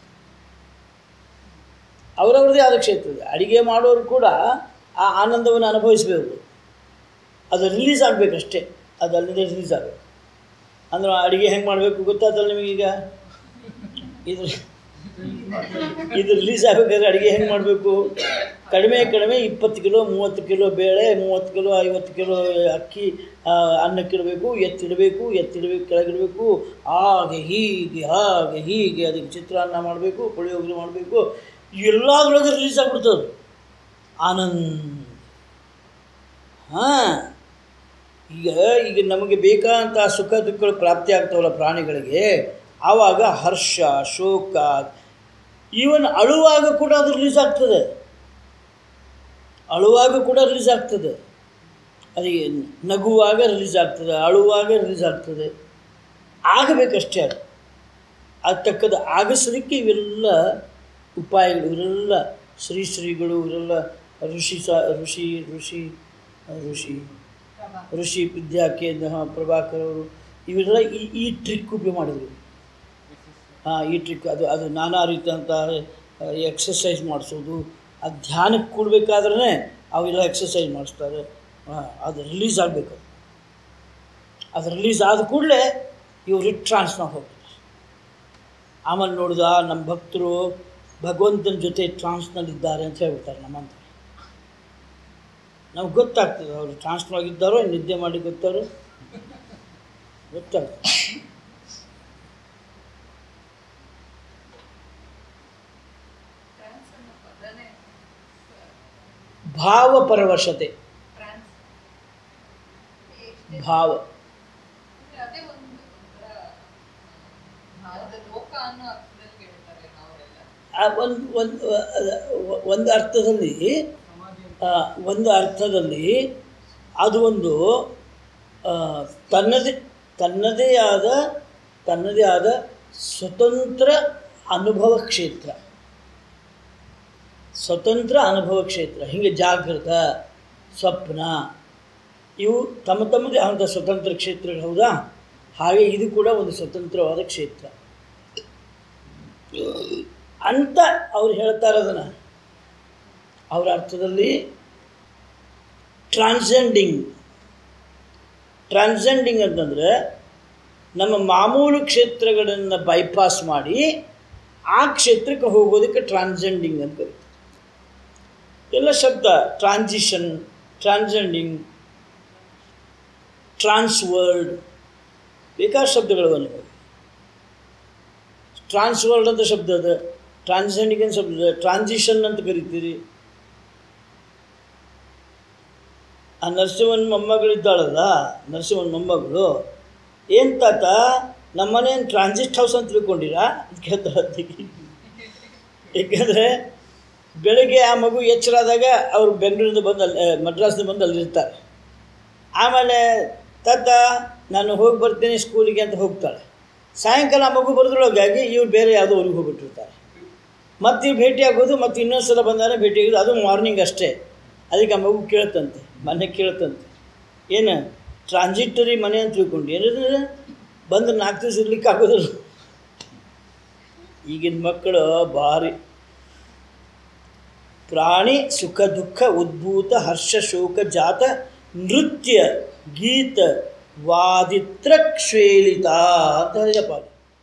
ಅವರವರದೇ ಆದ ಕ್ಷೇತ್ರದಲ್ಲಿ ಅಡಿಗೆ ಮಾಡೋರು ಕೂಡ ಆ ಆನಂದವನ್ನು ಅನುಭವಿಸಬೇಕು ಅದು ರಿಲೀಸ್ ಆಗಬೇಕಷ್ಟೇ ಅದು ಅಲ್ಲಿಂದ ರಿಲೀಸ್ ಆಗಬೇಕು ಅಂದ್ರೆ ಅಡುಗೆ ಹೆಂಗೆ ಮಾಡಬೇಕು ಗೊತ್ತಾತಲ್ಲ ನಿಮಗೀಗ ಇದು ಇದು ರಿಲೀಸ್ ಆಗಬೇಕಾದ್ರೆ ಅಡುಗೆ ಹೆಂಗೆ ಮಾಡಬೇಕು ಕಡಿಮೆ ಕಡಿಮೆ ಇಪ್ಪತ್ತು ಕಿಲೋ ಮೂವತ್ತು ಕಿಲೋ ಬೇಳೆ ಮೂವತ್ತು ಕಿಲೋ ಐವತ್ತು ಕಿಲೋ ಅಕ್ಕಿ ಆ, ಅನ್ನಕ್ಕಿಡಬೇಕು ಎತ್ತಿಡಬೇಕು ಎತ್ತಿಡಬೇಕು ಕೆಳಗಿಡಬೇಕು ಹಾಗೆ ಹೀಗೆ ಹಾಗೆ ಹೀಗೆ ಅದಕ್ಕೆ ಚಿತ್ರಾನ್ನ ಮಾಡಬೇಕು ಪುಳಿಯೋಗರೆ ಮಾಡಬೇಕು ಎಲ್ಲದ್ರೊಳಗೆ ರಿಲೀಸ್ ಆಗ್ಬಿಡ್ತದೆ ಆನಂದ ಹಾಂ ಈಗ ಈಗ ನಮಗೆ ಬೇಕಾದಂಥ ಸುಖ ದುಃಖಗಳು ಪ್ರಾಪ್ತಿ ಆಗ್ತಾವಲ್ಲ ಪ್ರಾಣಿಗಳಿಗೆ ಆವಾಗ ಹರ್ಷ ಶೋಕ ಈವನ್ ಅಳುವಾಗ ಕೂಡ ಅದು ರಿಲೀಸ್ ಆಗ್ತದೆ ಅಳುವಾಗ ಕೂಡ ರಿಲೀಸ್ ಆಗ್ತದೆ ಅದಕ್ಕೆ ನಗುವಾಗ ರಿಲೀಸ್ ಆಗ್ತದೆ ಅಳುವಾಗ ರಿಲೀಸ್ ಆಗ್ತದೆ ಆಗಬೇಕಷ್ಟೇ ಅದು ಅದು ತಕ್ಕದ ಆಗಿಸಲಿಕ್ಕೆ ಇವೆಲ್ಲ ಉಪಾಯಗಳು ಇವರೆಲ್ಲ ಶ್ರೀ ಶ್ರೀಗಳು ಇವರೆಲ್ಲ ಋಷಿ ಸ ಋಷಿ ಋಷಿ ಋಷಿ ಋಷಿ ವಿದ್ಯಾಕೆ ಪ್ರಭಾಕರ್ ಅವರು ಇವರೆಲ್ಲ ಈ ಈ ಟ್ರಿಕ್ ಉಪಯೋಗ ಮಾಡಿದ್ರು ಹಾಂ ಈ ಟ್ರಿಕ್ ಅದು ಅದು ನಾನಾ ರೀತಿಯಂಥ ಎಕ್ಸಸೈಸ್ ಮಾಡಿಸೋದು ಅದು ಧ್ಯಾನಕ್ಕೆ ಕೂಡಬೇಕಾದ್ರೆ ಅವೆಲ್ಲ ಎಕ್ಸಸೈಸ್ ಮಾಡಿಸ್ತಾರೆ ಹಾಂ ಅದು ರಿಲೀಸ್ ಆಗಬೇಕು ಅದು ರಿಲೀಸ್ ಆದ ಕೂಡಲೇ ಇವರು ಟ್ರಾನ್ಸ್ಫಾರ್ಮ್ ಹೋಗ್ತಾರೆ ಆಮೇಲೆ ನೋಡಿದ ನಮ್ಮ ಭಕ್ತರು ಭಗವಂತನ ಜೊತೆ ಟ್ರಾನ್ಸ್ನಲ್ಲಿದ್ದಾರೆ ಅಂತ ಹೇಳ್ಬಿಡ್ತಾರೆ ನಮ್ಮಂತ ನಮ್ಗೆ ಗೊತ್ತಾಗ್ತದೆ ಅವರು ಟ್ರಾನ್ಸ್ಫರ್ ಆಗಿದ್ದಾರೋ ನಿದ್ದೆ ಮಾಡಿ ಗೊತ್ತಾರೋ ಗೊತ್ತಾಗ್ತದೆ ಟ್ರಾನ್ಸ್ ಅನ್ನೋ ಪದನೇ ಭಾವಪರವಶತೆ ಟ್ರಾನ್ಸ್ ಭಾವ ಅಂದ್ರೆ ಅದೇ ಒಂದು ಒಂಥರ ಭಾವದ ಲೋಕ ಅನ್ನೋ ಅರ್ಥದಲ್ಲಿ ಕೇಳ್ತಾರೆ ನಾವೆಲ್ಲ ಆ ಒಂದು ಒಂದು ಒಂದು ಅರ್ಥದಲ್ಲಿ ಆ, ಒಂದು ಅರ್ಥದಲ್ಲಿ ಅದು ಒಂದು ಆ, ತನ್ನದೇ ತನ್ನದೇ ಆದ ತನ್ನದೇ ಆದ ಸ್ವತಂತ್ರ ಅನುಭವ ಕ್ಷೇತ್ರ ಸ್ವತಂತ್ರ ಅನುಭವ ಕ್ಷೇತ್ರ ಹೀಗೆ ಜಾಗೃತ ಸ್ವಪ್ನ ಇವು ತಮ್ಮ ತಮ್ಮದೇ ಆದಂಥ ಸ್ವತಂತ್ರ ಕ್ಷೇತ್ರಗಳು ಹೌದಾ ಹಾಗೆ ಇದು ಕೂಡ ಒಂದು ಸ್ವತಂತ್ರವಾದ ಕ್ಷೇತ್ರ ಅಂತ ಅವ್ರು ಹೇಳ್ತಾರೆ ಅದನ್ನು ಅವರ ಅರ್ಥದಲ್ಲಿ ಟ್ರಾನ್ಸೆಂಡಿಂಗ್ ಟ್ರಾನ್ಸೆಂಡಿಂಗ್ ಅಂತಂದರೆ ನಮ್ಮ ಮಾಮೂಲು ಕ್ಷೇತ್ರಗಳನ್ನು ಬೈಪಾಸ್ ಮಾಡಿ ಆ ಕ್ಷೇತ್ರಕ್ಕೆ ಹೋಗೋದಕ್ಕೆ ಟ್ರಾನ್ಸೆಂಡಿಂಗ್ ಅಂತ ಕರೀತಾರೆ ಎಲ್ಲ ಶಬ್ದ ಟ್ರಾನ್ಸಿಷನ್ ಟ್ರಾನ್ಸೆಂಡಿಂಗ್ ಟ್ರಾನ್ಸ್ವರ್ಡ್ ಬೇಕಾದ ಶಬ್ದಗಳು ನಿಮಗೆ ಟ್ರಾನ್ಸ್ವರ್ಡ್ ಅಂತ ಶಬ್ದ ಅದ ಟ್ರಾನ್ಸೆಂಡಿಂಗ್ ಅಂತ ಶಬ್ದ ಅದ ಟ್ರಾನ್ಸಿಷನ್ ಅಂತ ಕರಿತೀರಿ ಆ ನರಸಿಂಹನ ಮೊಮ್ಮಗಳಿದ್ದಾಳಲ್ಲ ನರಸಿಂಹನ ಮೊಮ್ಮಗಳು ಏನು ತಾತ ನಮ್ಮನೇನು ಟ್ರಾನ್ಸಿಟ್ ಹೌಸ್ ಅಂತ ತಿಳ್ಕೊಂಡಿರಾ ಅಂತ ಕೇಳ್ತಾಳೆ ಅತ್ತಿಗೆ. ಏಕೆಂದರೆ ಬೆಳಗ್ಗೆ ಆ ಮಗು ಎಚ್ಚರಾದಾಗ ಅವರು ಬೆಂಗಳೂರಿಂದ ಬಂದು ಅಲ್ಲಿ ಮದ್ರಾಸ್ನಿಂದ ಬಂದು ಅಲ್ಲಿರ್ತಾರೆ ಆಮೇಲೆ ತಾತ ನಾನು ಹೋಗಿ ಬರ್ತೀನಿ ಸ್ಕೂಲಿಗೆ ಅಂತ ಹೋಗ್ತಾಳೆ ಸಾಯಂಕಾಲ ಆ ಮಗು ಬರೋದ್ರೊಳಗಾಗಿ ಇವ್ರು ಬೇರೆ ಯಾವುದೋ ಊರಿಗೆ ಹೋಗ್ಬಿಟ್ಟಿರ್ತಾರೆ ಮತ್ತೆ ಇವ್ರು ಭೇಟಿ ಆಗೋದು ಮತ್ತು ಇನ್ನೊಂದು ಸಲ ಬಂದಾಗ ಭೇಟಿ ಆಗೋದು ಅದು ಮಾರ್ನಿಂಗ್ ಅಷ್ಟೇ ಅದಕ್ಕೆ ಆ ಮಗು ಕೇಳ್ತಂತೆ ಮನೆ ಕೇಳ್ತಂತೆ ಏನು ಟ್ರಾನ್ಸಿಟರಿ ಮನೆ ಅಂತ ತಿಳ್ಕೊಂಡು ಏನಿದೆ ಬಂದು ನಾಲ್ಕು ದಿವಸ ಇರ್ಲಿಕ್ಕೆ ಆಗೋದಿಲ್ಲ ಈಗಿನ ಮಕ್ಕಳು ಭಾರಿ ಪ್ರಾಣಿ ಸುಖ ದುಃಖ ಉದ್ಭೂತ ಹರ್ಷ ಶೋಕ ಜಾತ ನೃತ್ಯ ಗೀತ ವಾದಿತ್ರ ಕ್ಷೇಳಿತ ಅಂತ ಹೇಳಿದಪ್ಪ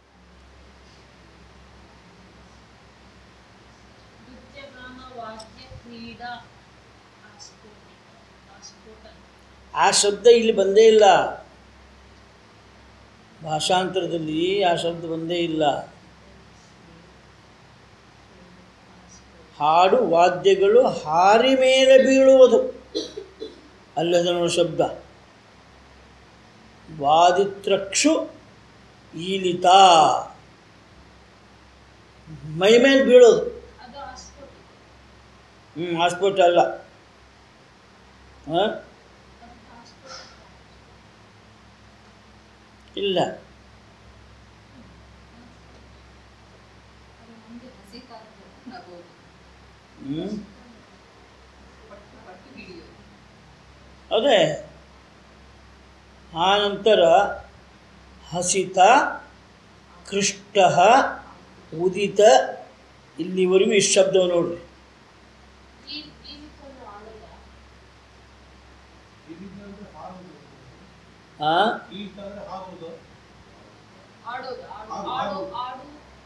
ನೃತ್ಯಗಾನ ವಾದ್ಯ ಕ್ರೀಡಾ ಆಸ್ಫೋಟ ಆಸ್ಫೋಟ ಆ ಶಬ್ದ ಇಲ್ಲಿ ಬಂದೇ ಇಲ್ಲ ಭಾಷಾಂತರದಲ್ಲಿ ಆ ಶಬ್ದ ಒಂದೇ ಇಲ್ಲ ಹಾಡು ವಾದ್ಯಗಳು ಹಾರಿ ಮೇಲೆ ಬೀಳುವುದು ಅಲ್ಲದ ನೋಡಿ ಶಬ್ದ ವಾದಿತ್ರಕ್ಷು ಈಲಿತ ಮೈ ಮೇಲೆ ಬೀಳೋದು ಅದು ಆಸ್ಪತ್ರೆ ಹ್ಞೂ ಹಾಸ್ಪಿಟಲ್ ಅಲ್ಲ ಹಾಂ ಅದು ಆಸ್ಪತ್ರೆ ಇಲ್ಲ ಅದು ಮುಂದೆ ಹಸಿತ ಅಂತ ನಗೋದು ಹ್ಞೂ ಪಟ್ಟು ಪಟ್ಟು ಹಿಡಿಯೋದು ಅದೇ ಆನಂತರ ಹಸಿತ ಕೃಷ್ಟ ಉದಿತ ಇಲ್ಲಿವರೆಗೂ ಇಷ್ಟು ಶಬ್ದವು ನೋಡ್ರಿ ಈ ಈ ನಿಕ್ಕನ್ನು ಆಡಲ್ಲ ಆ ಆಡೋದು ಆಡು ಆಡು, ಆಡು ಆಡು. ಆಡು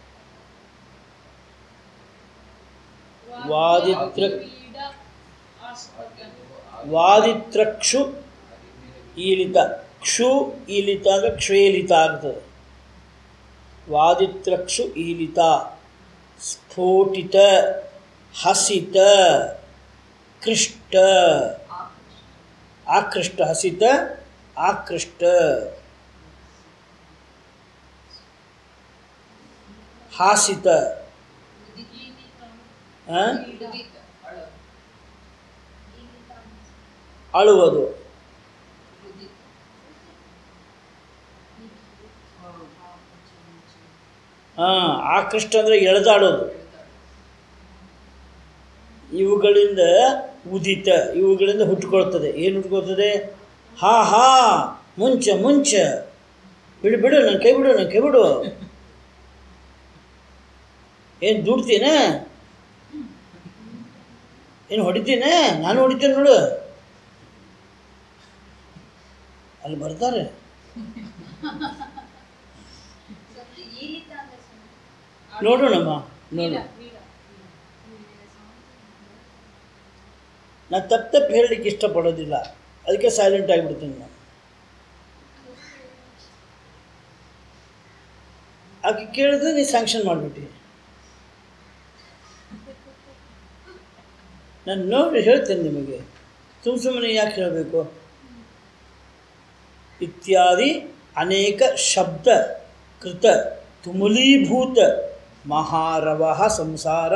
ವಾದಿತ್ರ- ಕ್ರೀಡ ಆಸ್ಪತ್ರೆ ವಾದಿತ್ರಕ್ಷು ಈಲಿತ ಕ್ಷು ಈಲಿತ ಅಂದರೆ ಕ್ಷೇಲಿತ ಆಗ್ತದೆ ವಾದಿತ್ರಕ್ಷು ಈಲಿತ ಸ್ಫೋಟಿತ ಹಸಿತ ಕೃಷ್ಟ ಆಕೃಷ್ಟ ಹಸಿತ ಆಕೃಷ್ಟ ಹಾಸಿತ ಆ? ಉದಿತ ಅಳೋದು ಅಳುವುದು ಉದಿತ ಹಾಂ ಆಕೃಷ್ಟ ಅಂದರೆ ಎಳೆದಾಡೋದು ಇವುಗಳಿಂದ ಉದಿತ ಇವುಗಳಿಂದ ಹುಟ್ಟುಕೊಳ್ತದೆ ಏನು ಹುಟ್ಟುಕೊಳ್ತದೆ ಹಾ ಹಾ ಮುಂಚೆ ಮುಂಚೆ ಬಿಡು ಬಿಡು ನನ್ನ ಕೈ ಬಿಡು ನನ್ನ ಕೈ ಬಿಡು ಏನು ದುಡ್ತೀನ ಏನು ಹೊಡಿತೀನ ನಾನು ಹೊಡಿತೇನೆ ನೋಡು ಅಲ್ಲಿ ಬರ್ತಾರೆ ಸ್ವಲ್ಪ ಈಲಿತ ಅಂದ್ರೆ ಸುಮ್ನೆ. ನೋಡೋಣಮ್ಮ ನೋಡು ಕ್ರೀಡ ಕ್ರೀಡ ನಾನು ತಪ್ಪು ತಪ್ಪು ಹೇಳಲಿಕ್ಕೆ ಇಷ್ಟಪಡೋದಿಲ್ಲ ಅದಕ್ಕೆ ಸೈಲೆಂಟ್ ಆಗಿಬಿಡ್ತೀನಿ ನಾನು ಆಕೆ ಕೇಳಿದ್ರೆ ನೀ ಸ್ಯಾಂಕ್ಷನ್ ಮಾಡಿಬಿಟ್ಟು ನಾನು ನೋಡಿ ಹೇಳ್ತೇನೆ ನಿಮಗೆ ಸುಮ್ಮ ಸುಮ್ಮನೆ ಯಾಕೆ ಹೇಳಬೇಕು ಇತ್ಯಾದಿ ಅನೇಕ ಶಬ್ದ ಕೃತ ತುಮುಲೀಭೂತ ಮಹಾರವ ಸಂಸಾರ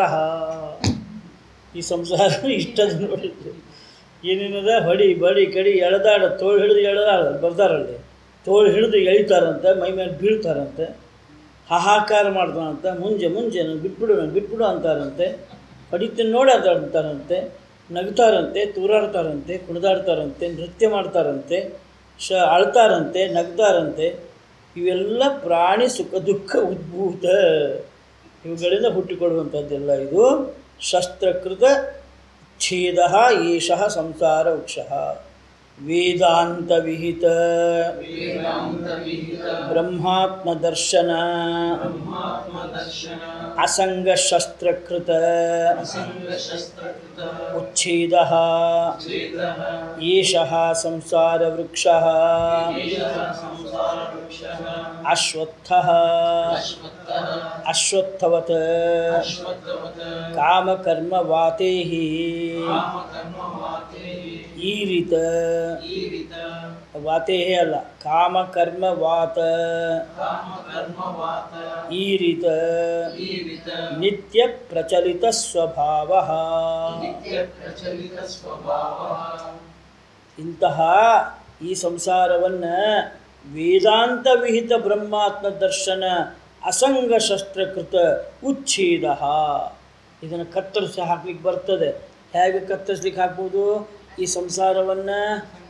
ಈ ಸಂಸಾರ ಇಷ್ಟದ ನೋಡಿ ಏನೇನದ ಹೊಡಿ ಬಡಿ ಕಡಿ ಎಳೆದಾಡ ತೋಳು ಹಿಡಿದು ಎಳೆದಾಡ ಬರ್ತಾರಲ್ಲಿ ತೋಳು ಹಿಡಿದು ಎಳಿತಾರಂತೆ ಮೈ ಮೇಲೆ ಬೀಳ್ತಾರಂತೆ ಹಾಹಾಕಾರ ಮಾಡ್ತಾರಂತೆ ಮುಂಜೆ ಮುಂಜೆ ನಾನು ಬಿಟ್ಬಿಡು ನಾನು ಬಿಟ್ಬಿಡು ಅಂತಾರಂತೆ ಹೊಡಿತೀನಿ ನೋಡಿ ಅಂತಾರಂತೆ ನಗ್ತಾರಂತೆ ತೂರಾಡ್ತಾರಂತೆ ಕುಣಿದಾಡ್ತಾರಂತೆ ನೃತ್ಯ ಮಾಡ್ತಾರಂತೆ ಶ ಅಳ್ತಾರಂತೆ ನಗ್ತಾರಂತೆ ಇವೆಲ್ಲ ಪ್ರಾಣಿ ಸುಖ ದುಃಖ ಉದ್ಭೂತ ಇವುಗಳಿಂದ ಹುಟ್ಟಿಕೊಳ್ಳುವಂಥದ್ದೆಲ್ಲ ಇದು ಶಸ್ತ್ರಕೃತ ಛೇದ ಏಷಃ ಸಂಸಾರ ವೃಕ್ಷ ವೇದಾಂತವಿಹಿತ ವೇದಾಂತವಿಹಿತ ಬ್ರಹ್ಮಾತ್ಮದರ್ಶನ ಬ್ರಹ್ಮಾತ್ಮದರ್ಶನ ಅಸಂಗಶಸ್ತ್ರಕೃತ ಅಸಂಗಶಸ್ತ್ರಕೃತ ಉಚ್ಛೇದ ಛೇದಃ ಏಷಃ ಸಂಸಾರ ವೃಕ್ಷ ಏಷಃ ಸಂಸಾರವೃಕ್ಷಃ ಅಶ್ವತ್ಥ ಅಶ್ವತ್ಥಃ ಅಶ್ವತ್ಥವತ್ ಅಶ್ವತ್ಥವತ್ ಕಾಮಕರ್ಮವಾತೇ ಕಾಮಕರ್ಮವಾತೇ ಈರಿತ ಈರಿತ ವಾತೇ ಅಲ್ಲ ಕಾಮಕರ್ಮವಾತ ಕಾಮಕರ್ಮವಾತ ಈರಿತ ಈರಿತ ನಿತ್ಯ ಪ್ರಚಲಿತ ಸ್ವಭಾವ ನಿತ್ಯ ಪ್ರಚಲಿತ ಸ್ವಭಾವ ಇಂತಹ ಈ ಸಂಸಾರವನ್ನು ವೇದಾಂತ ವಿಹಿತ ಬ್ರಹ್ಮಾತ್ಮ ದರ್ಶನ ಅಸಂಗ ಶಸ್ತ್ರಕೃತ ಉಚ್ಛೇದ ಇದನ್ನು ಕತ್ತರಿಸಿ ಹಾಕ್ಲಿಕ್ಕೆ ಬರ್ತದೆ ಹೇಗೆ ಕತ್ತರಿಸ್ಲಿಕ್ಕೆ ಹಾಕ್ಬೋದು ಈ ಸಂಸಾರವನ್ನು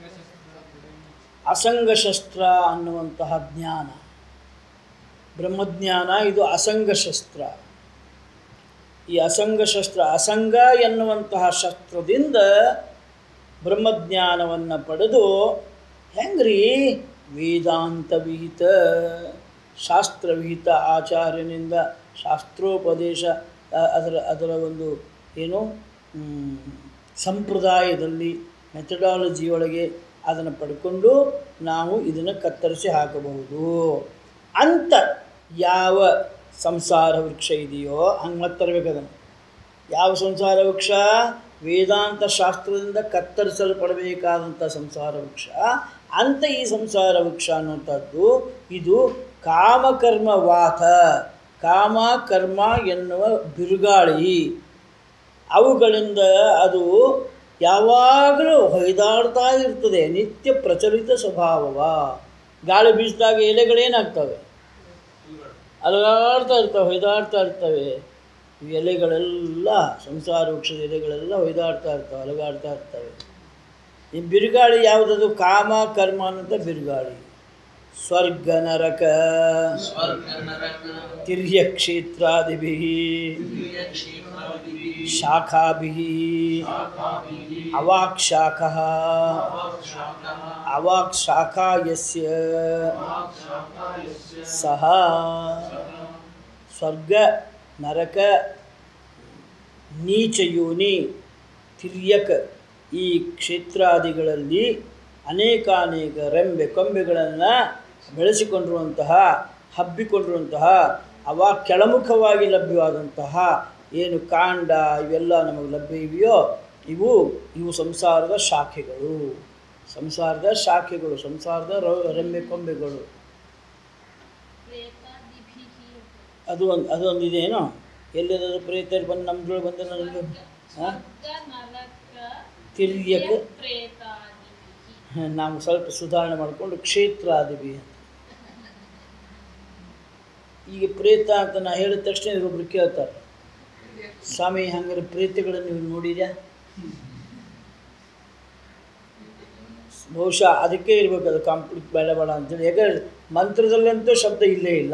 ಅಸಂಗ ಶಸ್ತ್ರ ಅನ್ನುವಂತಹ ಜ್ಞಾನ ಬ್ರಹ್ಮಜ್ಞಾನ ಇದು ಅಸಂಗ ಶಸ್ತ್ರ ಈ ಅಸಂಗ ಶಸ್ತ್ರ ಅಸಂಗ ಎನ್ನುವಂತಹ ಶಸ್ತ್ರದಿಂದ ಬ್ರಹ್ಮಜ್ಞಾನವನ್ನು ಪಡೆದು ಹೆಂಗ್ರಿ ವೇದಾಂತ ವಿಹಿತ ಶಾಸ್ತ್ರವಿಹಿತ ಆಚಾರ್ಯನಿಂದ ಶಾಸ್ತ್ರೋಪದೇಶ ಅ- ಅದರ ಅದರ ಒಂದು ಏನು ಮ್, ಸಂಪ್ರದಾಯದಲ್ಲಿ ಮೆಥಡಾಲಜಿ ಒಳಗೆ ಅದನ್ನು ಪಡ್ಕೊಂಡು ನಾವು ಇದನ್ನು ಕತ್ತರಿಸಿ ಹಾಕಬಹುದು ಅಂತ ಯಾವ ಸಂಸಾರ ವೃಕ್ಷ ಇದೆಯೋ ಹಂಗೆ ಮತ್ತೆ ತರಬೇಕು ಅದನ್ನು ಯಾವ ಸಂಸಾರ ವೃಕ್ಷ ವೇದಾಂತ ಶಾಸ್ತ್ರದಿಂದ ಕತ್ತರಿಸಲ್ಪಡಬೇಕಾದಂಥ ಸಂಸಾರ ವೃಕ್ಷ ಅಂತ ಈ ಸಂಸಾರ ವೃಕ್ಷ ಅನ್ನುವಂಥದ್ದು ಇದು ಕಾಮಕರ್ಮ ವಾತ ಕಾಮ ಕರ್ಮ ಎನ್ನುವ ಬಿರುಗಾಳಿ ಅವುಗಳಿಂದ ಅದು ಯಾವಾಗಲೂ ಹೊಯ್ದಾಡ್ತಾ ಇರ್ತದೆ ನಿತ್ಯ ಪ್ರಚಲಿತ ಸ್ವಭಾವವ ಗಾಳಿ ಬೀಸಿದಾಗ ಎಲೆಗಳೇನಾಗ್ತವೆ ಅಲಗಾಡ್ತಾ ಇರ್ತವೆ ಹೊಯ್ದಾಡ್ತಾ ಇರ್ತವೆ ಈ ಎಲೆಗಳೆಲ್ಲ ಸಂಸಾರ ವೃಕ್ಷದ ಎಲೆಗಳೆಲ್ಲ ಹೊಯ್ದಾಡ್ತಾ ಇರ್ತವೆ ಅಲಗಾಡ್ತಾ ಇರ್ತವೆ ಈ ಬಿರುಗಾಳಿ ಯಾವುದದು ಕಾಮ ಕರ್ಮ ಅನ್ನೋಂಥ ಬಿರುಗಾಳಿ ಸ್ವರ್ಗ ನರಕ ಸ್ವರ್ಗ ನರಕ ತಿರ್ಯ ಕ್ಷೇತ್ರಾದಿಭಿ ಹಿರಿಯ ಕ್ಷೇತ್ರಾದಿಭಿಃ ಶಾಖಾಭಿ ಶಾಖಾಭಿಃ ಅವಾಕ್ ಶಾಖಃ ಶಾಖಃ ಅವಾಕ್ ಶಾಖಾ ಯಸ್ಯ ಶಾಖಾಯಸ್ಯ ಸಹ ಸ್ವರ್ಗ ನರಕ ನೀಚಯೋನಿ ತಿರ್ಯಕ ಈ ಕ್ಷೇತ್ರಾದಿಗಳಲ್ಲಿ ಅನೇಕಾನೇಕ ರೆಂಬೆ ಕೊಂಬೆಗಳನ್ನು ಬೆಳೆಸಿಕೊಂಡಿರುವಂತಹ ಹಬ್ಬಿಕೊಂಡಿರುವಂತಹ ಅವ ಕೆಳಮುಖವಾಗಿ ಲಭ್ಯವಾದಂತಹ ಏನು ಕಾಂಡ ಇವೆಲ್ಲ ನಮಗೆ ಲಭ್ಯ ಇವೆಯೋ ಇವು ಇವು ಸಂಸಾರದ ಶಾಖೆಗಳು ಸಂಸಾರದ ಶಾಖೆಗಳು ಸಂಸಾರದ ರ- ರೆಂಬೆ ಕೊಂಬೆಗಳು ಪ್ರೇತಾದಿಭಿಃ ಅದು ಒಂದು ಅದೊಂದು ಇದೇನೋ ಎಲ್ಲಿರೋದು ಪ್ರೇತರು ಬಂದು ನಮ್ದ್ರೊಳಗೆ ಬಂದು ನನಗೆ ಹಾಂ ಸ್ವರ್ಗ ನರಕ ತಿರ್ಯಕ ಪ್ರೇತಾದಿಭಿಃ ನಾವು ಸ್ವಲ್ಪ ಸುಧಾರಣೆ ಮಾಡಿಕೊಂಡು ಕ್ಷೇತ್ರಾದಿವಿ ಅಂತ ಈಗ ಪ್ರೇತ ಅಂತ ನಾ ಹೇಳಿದ ತಕ್ಷಣ ಇವರೊಬ್ರು ಕೇಳ್ತಾರೆ ಸ್ವಾಮಿ ಹಂಗಾರೆ ಪ್ರೇತಗಳನ್ನು ನೀವು ನೋಡಿದ್ಯಾ ಬಹುಶಃ ಅದಕ್ಕೆ ಇರಬೇಕು ಅದು ಕಾಂಪ್ಲೀಟ್ ಬೇಡ ಬೇಡ ಅಂತೇಳಿ ಯಾಕಂದ್ರೆ ಮಂತ್ರದಲ್ಲಂತೂ ಶಬ್ದ ಇಲ್ಲೇ ಇಲ್ಲ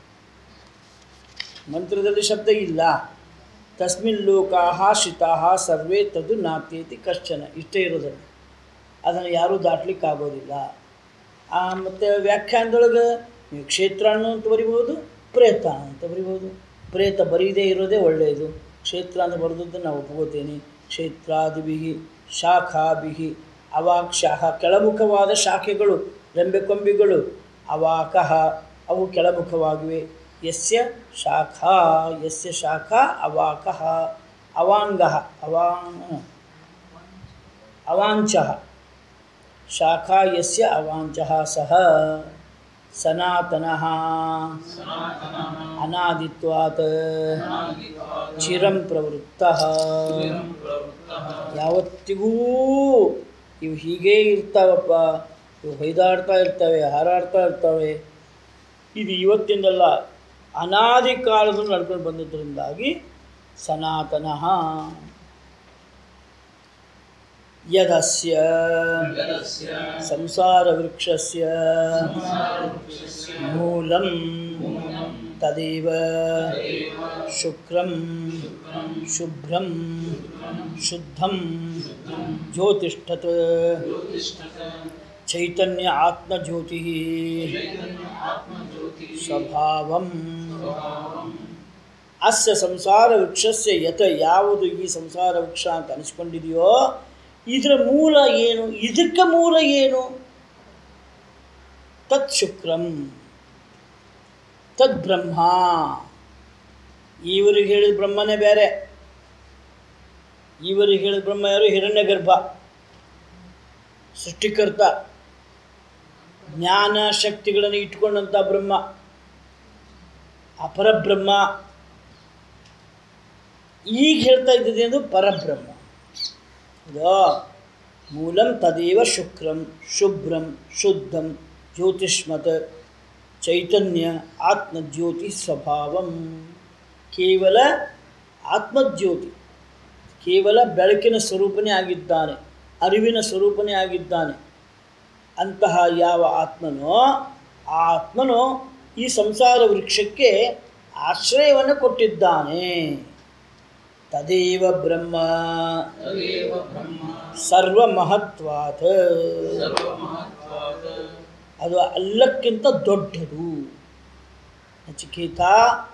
ಮಂತ್ರದಲ್ಲಿ ಶಬ್ದ ಇಲ್ಲ ತಸ್ಮಿನ್ ಲೋಕಾಹ ಶಿತಾಹ ಸರ್ವೇ ತದು ನಾತ್ಯೇತಿ ಕಶ್ಚನ ಇಷ್ಟೇ ಇರೋದನ್ನು ಅದನ್ನು ಯಾರೂ ದಾಟ್ಲಿಕ್ಕೆ ಆಗೋದಿಲ್ಲ ಮತ್ತು ವ್ಯಾಖ್ಯಾನದೊಳಗೆ ನೀವು ಕ್ಷೇತ್ರಾನು ಅಂತ ಬರಿಬೋದು ಪ್ರೇತ ಅಂತ ಬರಿಬೋದು ಪ್ರೇತ ಬರೀದೇ ಇರೋದೇ ಒಳ್ಳೆಯದು ಕ್ಷೇತ್ರ ಅಂತ ಬರೆದದ್ದು ನಾವು ಒಪ್ಕೋತೀನಿ ಕ್ಷೇತ್ರಾದಿಭಿ ಶಾಖಾಭಿ ಅವಾಕ್ ಶಾಖ ಕೆಳಮುಖವಾದ ಶಾಖೆಗಳು ರೆಂಬೆಕೊಂಬಿಗಳು ಅವಾಕಃ ಅವು ಕೆಳಮುಖವಾಗಿವೆ ಯಸ್ಯ ಶಾಖಾ ಯಸ್ಯ ಶಾಖಾ ಅವಾಕಃ ಅವಾಂಗಃ ಅವಾಂ ಅವಾಂಚಃ ಶಾಖಾ ಯಸ್ಯ ಅವಾಂಚಃ ಸಹ ಸನಾತನಃ ಅನಾದಿತ್ವಾತ್ ಚಿರಂ ಪ್ರವೃತ್ತಃ ಯಾವತ್ತಿಗೂ ಇವು ಹೀಗೇ ಇರ್ತಾವಪ್ಪ ಇವು ಹೊಯ್ದಾಡ್ತಾ ಇರ್ತವೆ ಹಾರಾಡ್ತಾ ಇರ್ತವೆ ಇದು ಇವತ್ತಿಂದಲ್ಲ ಅನಾದಿ ಕಾಲದಿಂದ ನಡ್ಕೊಂಡು ಬಂದದ್ರಿಂದಾಗಿ ಸನಾತನಃ ಯದಸ್ಯ ಯದಸ್ಯ ಸಂಸಾರವೃಕ್ಷಸ್ಯ ಮೂಲಂ ತದೇವ ಶುಕ್ರಂ ಶುಭ್ರಂ ಶುದ್ಧಂ ಜ್ಯೋತಿಷ್ಠತ್ ಚೈತನ್ಯ ಆತ್ಮಜ್ಯೋತಿ ಸ್ವಭಾವಂ ಅಸ್ಯ ಸಂಸಾರ ವೃಕ್ಷಸ್ಯ ಯತ ಯಾವುದು ಈ ಸಂಸಾರ ವೃಕ್ಷ ಅಂತ ಅನಿಸ್ಕೊಂಡಿದೆಯೋ ಇದರ ಮೂಲ ಏನು ಇದಕ್ಕೆ ಮೂಲ ಏನು ತತ್ ಶುಕ್ರಂ ತದ್ ಬ್ರಹ್ಮ ಇವರಿಗೆ ಹೇಳಿದ ಬ್ರಹ್ಮನೇ ಬೇರೆ ಇವರಿಗೆ ಹೇಳಿದ ಬ್ರಹ್ಮ ಯಾರು ಹಿರಣ್ಯ ಗರ್ಭ ಸೃಷ್ಟಿಕರ್ತ ಜ್ಞಾನ ಶಕ್ತಿಗಳನ್ನು ಇಟ್ಕೊಂಡಂಥ ಬ್ರಹ್ಮ ಅಪರಬ್ರಹ್ಮ ಈಗ ಹೇಳ್ತಾ ಇದ್ದದ್ದು ಏನು ಪರಬ್ರಹ್ಮ ಇದೋ ಮೂಲಂ ತದೇವ ಶುಕ್ರಂ ಶುಭ್ರಂ ಶುದ್ಧಂ ಜ್ಯೋತಿಷ್ಮತ್ ಚೈತನ್ಯ ಆತ್ಮಜ್ಯೋತಿ ಸ್ವಭಾವಂ ಕೇವಲ ಆತ್ಮಜ್ಯೋತಿ ಕೇವಲ ಬೆಳಕಿನ ಸ್ವರೂಪನೇ ಆಗಿದ್ದಾನೆ ಅರಿವಿನ ಸ್ವರೂಪನೇ ಆಗಿದ್ದಾನೆ ಅಂತಹ ಯಾವ ಆತ್ಮನೋ ಆ ಆತ್ಮನು ಈ ಸಂಸಾರ ವೃಕ್ಷಕ್ಕೆ ಆಶ್ರಯವನ್ನು ಕೊಟ್ಟಿದ್ದಾನೆ ತದೇವ ಬ್ರಹ್ಮ ತದೇವ ಬ್ರಹ್ಮ ಸರ್ವಮಹತ್ವಾತ್ ಸರ್ವಮಹತ್ವಾತ್ ಅದು ಎಲ್ಲಕ್ಕಿಂತ ದೊಡ್ಡದು ನಚಿಕೇತ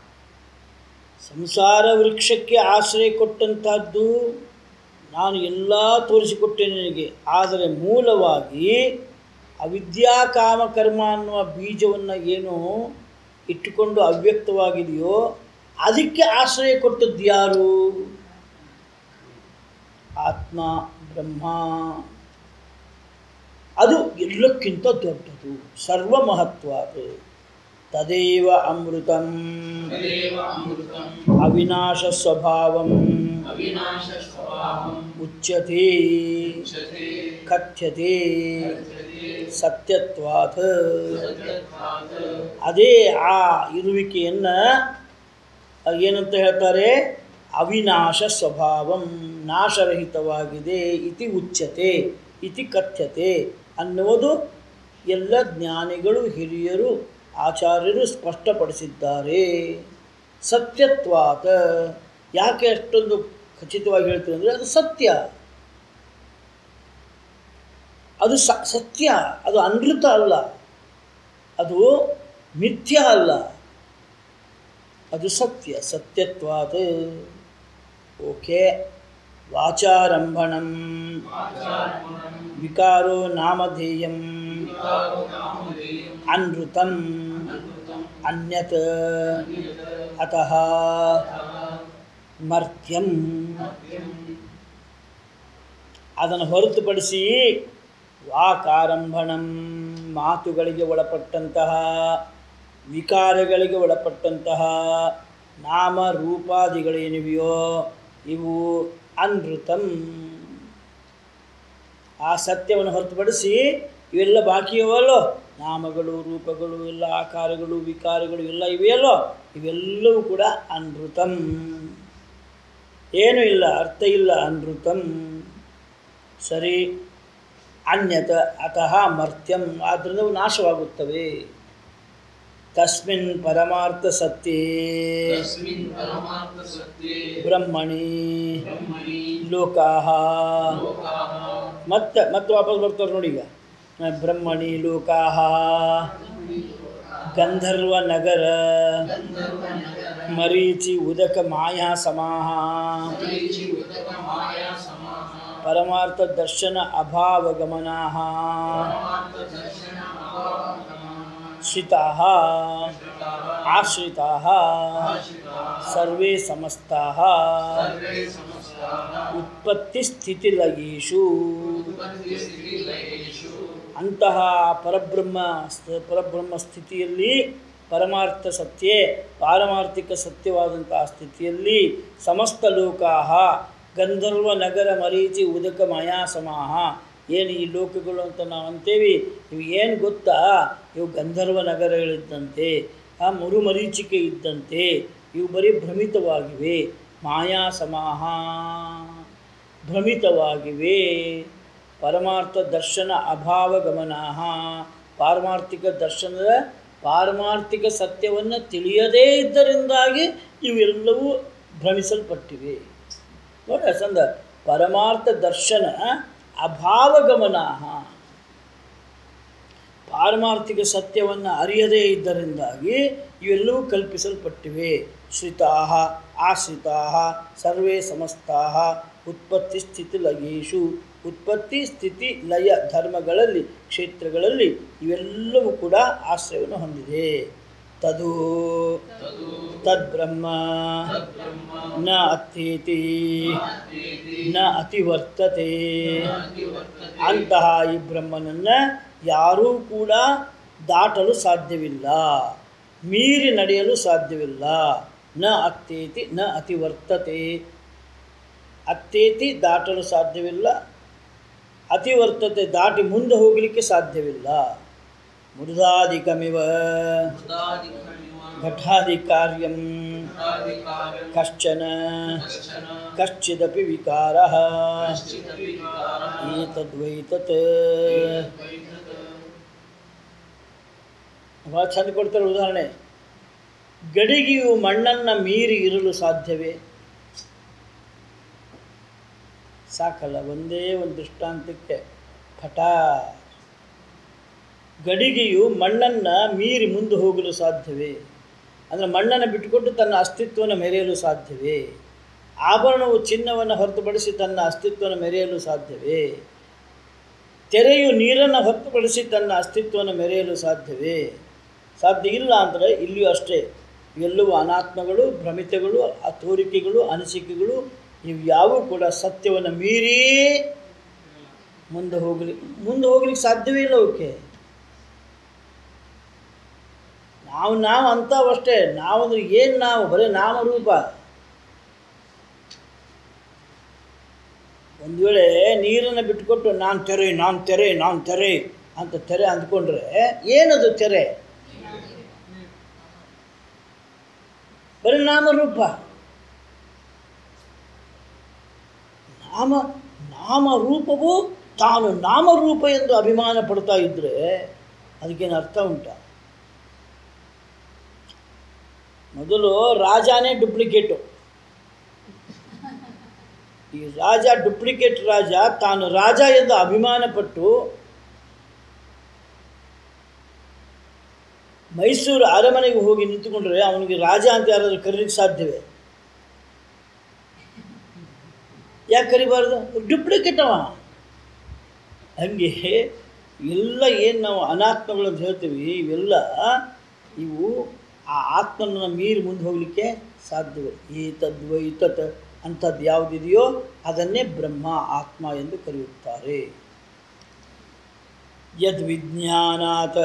ಸಂಸಾರ ವೃಕ್ಷಕ್ಕೆ ಆಶ್ರಯ ಕೊಟ್ಟಂತಹದ್ದು ನಾನು ಎಲ್ಲ ತೋರಿಸಿಕೊಟ್ಟೆ ನಿನಗೆ ಆದರೆ ಮೂಲವಾಗಿ ಅವಿದ್ಯಾ ಕಾಮಕರ್ಮ ಅನ್ನುವ ಬೀಜವನ್ನು ಏನು ಇಟ್ಟುಕೊಂಡು ಅವ್ಯಕ್ತವಾಗಿದೆಯೋ ಅದಕ್ಕೆ ಆಶ್ರಯ ಕೊಟ್ಟದ್ದು ಯಾರು ಆತ್ಮ ಬ್ರಹ್ಮ ಅದು ಎಲ್ಲಕ್ಕಿಂತ ದೊಡ್ಡದು ಸರ್ವ ಮಹತ್ವಾದ ತದೇವ ಅಮೃತಂ ತದೇವ ಅಮೃತಂ ಅವಿನಾಶ ಸ್ವಭಾವಂ ಅವಿನಾಶ ಸ್ವಭಾವಂ ಉಚ್ಯತೆ ಉಚ್ಯತೆ ಕಥ್ಯತೆ ಕಥ್ಯತೆ ಸತ್ಯತ್ವಾತ್ ಸತ್ಯತ್ವಾತ್ ಅದೇ ಆ ಇರುವಿಕೆಯನ್ನು ಏನಂತ ಹೇಳ್ತಾರೆ ಅವಿನಾಶ ಸ್ವಭಾವಂ ನಾಶರಹಿತವಾಗಿದೆ ಇತಿ ಉಚ್ಯತೆ ಇತಿ ಕಥ್ಯತೆ ಅನ್ನುವುದು ಎಲ್ಲ ಜ್ಞಾನಿಗಳು ಹಿರಿಯರು ಆಚಾರ್ಯರು ಸ್ಪಷ್ಟಪಡಿಸಿದ್ದಾರೆ ಸತ್ಯತ್ವಾತ ಯಾಕೆ ಅಷ್ಟೊಂದು ಖಚಿತವಾಗಿ ಹೇಳ್ತೀವಿ ಅಂದರೆ ಅದು ಸತ್ಯ ಅದು ಸ ಸತ್ಯ ಅದು ಅನೃತ ಅಲ್ಲ ಅದು ಮಿಥ್ಯ ಅಲ್ಲ ಅದು ಸತ್ಯ ಸತ್ಯತ್ವಾದ ಓಕೆ ವಾಚಾರಂಭಣಂ ಆಚಾರ್ಯಮಣಂ ವಿಕಾರೋ ನಾಮಧೇಯಂ ವಿಕಾರೋ ನಾಮಧೇಯಂ ಅನೃತಂ ಅನೃತಂ ಅನ್ಯತ್ ಅನ್ಯತ್ ಅತಃ ಮರ್ತ್ಯಂ ಮರ್ತ್ಯಂ ಅದನ್ನು ಹೊರತುಪಡಿಸಿ ವಾಕಾರಂಭಣಂ ಮಾತುಗಳಿಗೆ ಒಳಪಟ್ಟಂತಹ ವಿಕಾರಗಳಿಗೆ ಒಳಪಟ್ಟಂತಹ ನಾಮ ರೂಪಾದಿಗಳೇನಿವೆಯೋ ಇವು ಅನೃತಂ ಆ ಸತ್ಯವನ್ನು ಹೊರತುಪಡಿಸಿ ಇವೆಲ್ಲ ಬಾಕಿಯವಲ್ಲೋ ನಾಮಗಳು ರೂಪಗಳು ಎಲ್ಲ ಆಕಾರಗಳು ವಿಕಾರಗಳು ಎಲ್ಲ ಇವೆಯಲ್ಲೋ ಇವೆಲ್ಲವೂ ಕೂಡ ಅನೃತಂ ಏನೂ ಇಲ್ಲ ಅರ್ಥ ಇಲ್ಲ ಅನೃತಂ ಸರಿ ಅನ್ಯತ ಅತಃ ಮರ್ತ್ಯಂ ಆದ್ದರಿಂದ ಅವು ನಾಶವಾಗುತ್ತವೆ ತಸ್ಮಿನ್ ಪರಮಾರ್ಥ ಸತ್ಯೇ ತಸ್ಮಿನ್ ಪರಮಾರ್ಥ ಸತ್ಯೇ ಬ್ರಹ್ಮಣಿ ಬ್ರಹ್ಮಣಿ ಲೋಕಾಹ ಲೋಕಾಃ ಮತ್ತೆ ಮತ್ತೆ ವಾಪಸ್ ಬರ್ತಾರೆ ನೋಡಿ ಈಗ ಬ್ರಹ್ಮಣಿ ಲೋಕಾಹ ಗಂಧರ್ವ ನಗರ ಗಂಧರ್ವನಗರ ಮರೀಚಿ ಉದಕ ಮಾಯಾ ಸಮಾಹ ಮರೀಚಿ ಉದಕ ಮಾಯಾ ಸಮಾಹ ಪರಮಾರ್ಥ ದರ್ಶನ ಅಭಾವ ಗಮನಾಹ ಪರಮಾರ್ಥ ದರ್ಶನ ಅಭಾವಗಮನ ಶ್ರಿತಾಹ ಆಶ್ರಿತಾಹ ಸರ್ವೇ ಸಮಸ್ತಾಹ ಸರ್ವೇ ಸಮಸ್ತಾಃ ಉತ್ಪತ್ತಿ ಸ್ಥಿತಿಲಯೇಷು ಉತ್ಪತ್ತಿ ಸ್ಥಿತಿ ಲಯೇಷು ಅಂತಹ ಪರಬ್ರಹ್ಮ ಸ- ಪರಬ್ರಹ್ಮ ಸ್ಥಿತಿಯಲ್ಲಿ ಪರಮಾರ್ಥ ಸತ್ಯೇ ಪಾರಮಾರ್ಥಿಕ ಸತ್ಯವಾದಂತಹ ಸ್ಥಿತಿಯಲ್ಲಿ ಸಮಸ್ತ ಲೋಕಾಹ ಗಂಧರ್ವ ನಗರ ಮರೀಚಿ ಉದಕ ಮಯಾ ಸಮಾಹ ಏನು ಈ ಲೋಕಗಳು ಅಂತ ನಾವು ಅಂತೇವಿ ಇವು ಏನು ಗೊತ್ತಾ ಇವು ಗಂಧರ್ವ ನಗರಗಳಿದ್ದಂತೆ ಆ ಮರುಮರೀಚಿಕೆ ಇದ್ದಂತೆ ಇವು ಬರೀ ಭ್ರಮಿತವಾಗಿವೆ ಮಾಯಾ ಸಮಾಹ ಭ್ರಮಿತವಾಗಿವೆ ಪರಮಾರ್ಥ ದರ್ಶನ ಅಭಾವ ಗಮನಾಹ ಪಾರಮಾರ್ಥಿಕ ದರ್ಶನದ ಪಾರಮಾರ್ಥಿಕ ಸತ್ಯವನ್ನು ತಿಳಿಯದೇ ಇದ್ದರಿಂದಾಗಿ ಇವೆಲ್ಲವೂ ಭ್ರಮಿಸಲ್ಪಟ್ಟಿವೆ ನೋಡಿ ಸಂದ ಪರಮಾರ್ಥ ದರ್ಶನ ಅಭಾವ ಗಮನಾಹ ಪಾರಮಾರ್ಥಿಕ ಸತ್ಯವನ್ನು ಅರಿಯದೇ ಇದ್ದರಿಂದಾಗಿ ಇವೆಲ್ಲವೂ ಕಲ್ಪಿಸಲ್ಪಟ್ಟಿವೆ ಶ್ರಿತಾಹ ಆಶ್ರಿತಾಹ ಸರ್ವೇ ಸಮಸ್ತಾಹ ಉತ್ಪತ್ತಿ ಸ್ಥಿತಿ ಲಯೇಶು ಉತ್ಪತ್ತಿ ಸ್ಥಿತಿ ಲಯ ಧರ್ಮಗಳಲ್ಲಿ ಕ್ಷೇತ್ರಗಳಲ್ಲಿ ಇವೆಲ್ಲವೂ ಕೂಡ ಆಶ್ರಯವನ್ನು ಹೊಂದಿದೆ ತದು ತದು ತದ್ಬ್ರಹ್ಮ ತದ್ಬ್ರಹ್ಮ ನ ಅತ್ಯೇತಿ ಅತ್ಯೇತಿ ನ ಅತಿವರ್ತತೆ ಅತಿವರ್ತತೆ ಅಂತಹ ಈ ಬ್ರಹ್ಮನನ್ನು ಯಾರೂ ಕೂಡ ದಾಟಲು ಸಾಧ್ಯವಿಲ್ಲ ಮೀರಿ ನಡೆಯಲು ಸಾಧ್ಯವಿಲ್ಲ ನ ಅತ್ತೇತಿ ನ ಅತಿವರ್ತತೆ ಅತ್ತೇತಿ ದಾಟಲು ಸಾಧ್ಯವಿಲ್ಲ ಅತಿವರ್ತತೆ ದಾಟಿ ಮುಂದೆ ಹೋಗಲಿಕ್ಕೆ ಸಾಧ್ಯವಿಲ್ಲ ಮೃದಾಧಿಕಮಿವ ಮೃದಾಧಿಕಮಿವ ಘಟಾದಿ ಕಾರ್ಯಂ ಘಟಾಧಿಕಾರಂ ಕಶ್ಚನ ಕಶ್ಚನ ಕಶ್ಚಿದಪಿ ವಿಕಾರ ಕಶ್ಚಿದಪಿ ವಿಕಾರಃ ಏತದ್ವೈತತ್ ದ್ವೈತತ್ ಭಾಳ ಚಂದ ಕೊಡ್ತಾರೆ ಉದಾಹರಣೆ ಗಡಿಗೆಯು ಮಣ್ಣನ್ನು ಮೀರಿ ಇರಲು ಸಾಧ್ಯವೇ ಸಾಕಲ್ಲ ಒಂದೇ ಒಂದು ದೃಷ್ಟಾಂತಕ್ಕೆ ಪಟ ಗಡಿಗೆಯು ಮಣ್ಣನ್ನು ಮೀರಿ ಮುಂದೆ ಹೋಗಲು ಸಾಧ್ಯವೇ ಅಂದರೆ ಮಣ್ಣನ್ನು ಬಿಟ್ಟುಕೊಟ್ಟು ತನ್ನ ಅಸ್ತಿತ್ವವನ್ನು ಮೆರೆಯಲು ಸಾಧ್ಯವೇ ಆಭರಣವು ಚಿನ್ನವನ್ನು ಹೊರತುಪಡಿಸಿ ತನ್ನ ಅಸ್ತಿತ್ವವನ್ನು ಮೆರೆಯಲು ಸಾಧ್ಯವೇ ತೆರೆಯು ನೀರನ್ನು ಹೊರತುಪಡಿಸಿ ತನ್ನ ಅಸ್ತಿತ್ವವನ್ನು ಮೆರೆಯಲು ಸಾಧ್ಯವೇ ಸಾಧ್ಯ ಇಲ್ಲ ಅಂದರೆ ಇಲ್ಲಿಯೂ ಅಷ್ಟೇ ಎಲ್ಲವೂ ಅನಾತ್ಮಗಳು ಭ್ರಮಿತಗಳು ಆ ತೋರಿಕೆಗಳು ಅನಿಸಿಕೆಗಳು ಇವು ಯಾವುವು ಕೂಡ ಸತ್ಯವನ್ನು ಮೀರಿ ಮುಂದೆ ಹೋಗಲಿ ಮುಂದೆ ಹೋಗ್ಲಿಕ್ಕೆ ಸಾಧ್ಯವೇ ಇಲ್ಲ ಅವಕ್ಕೆ ನಾವು ನಾವು ಅಂಥವಷ್ಟೇ ನಾವು ಅಂದ್ರೆ ಏನು ನಾವು ಬರೀ ನಾಮರೂಪ ಒಂದು ವೇಳೆ ನೀರನ್ನು ಬಿಟ್ಕೊಟ್ಟು ನಾನು ತೆರೆ ನಾನು ತೆರೆ ನಾನು ತೆರೆ ಅಂತ ತೆರೆ ಅಂದ್ಕೊಂಡ್ರೆ ಏನದು ತೆರೆ ಬರೀ ನಾಮರೂಪ ನಾಮ ನಾಮರೂಪವು ತಾನು ನಾಮರೂಪ ಎಂದು ಅಭಿಮಾನ ಪಡ್ತಾ ಇದ್ದರೆ ಅದಕ್ಕೇನು ಅರ್ಥ ಉಂಟಾ ಮೊದಲು ರಾಜನೇ ಡುಪ್ಲಿಕೇಟು ಈ ರಾಜ ಡುಪ್ಲಿಕೇಟ್ ರಾಜ ತಾನು ರಾಜ ಎಂದು ಅಭಿಮಾನ ಪಟ್ಟು ಮೈಸೂರು ಅರಮನೆಗೆ ಹೋಗಿ ನಿಂತುಕೊಂಡ್ರೆ ಅವನಿಗೆ ರಾಜ ಅಂತ ಯಾರಾದರೂ ಕರೀಲಿಕ್ಕೆ ಸಾಧ್ಯವೇ ಯಾಕೆ ಕರಿಬಾರ್ದು ಡುಪ್ಲಿಕೇಟ್ ಅವ ಹಂಗೆ ಎಲ್ಲ ಏನು ನಾವು ಅನಾತ್ಮಗಳು ಅಂತ ಹೇಳ್ತೀವಿ ಇವೆಲ್ಲ ಇವು ಆ ಆತ್ಮನ ಮೀರಿ ಮುಂದೆ ಹೋಗಲಿಕ್ಕೆ ಸಾಧ್ಯವಿಲ್ಲ ಈ ತದ್ವೈ ತತ್ ಅಂಥದ್ದು ಯಾವುದಿದೆಯೋ ಅದನ್ನೇ ಬ್ರಹ್ಮ ಆತ್ಮ ಎಂದು ಕರೆಯುತ್ತಾರೆ ಯದ್ ವಿಜ್ಞಾನಾತ್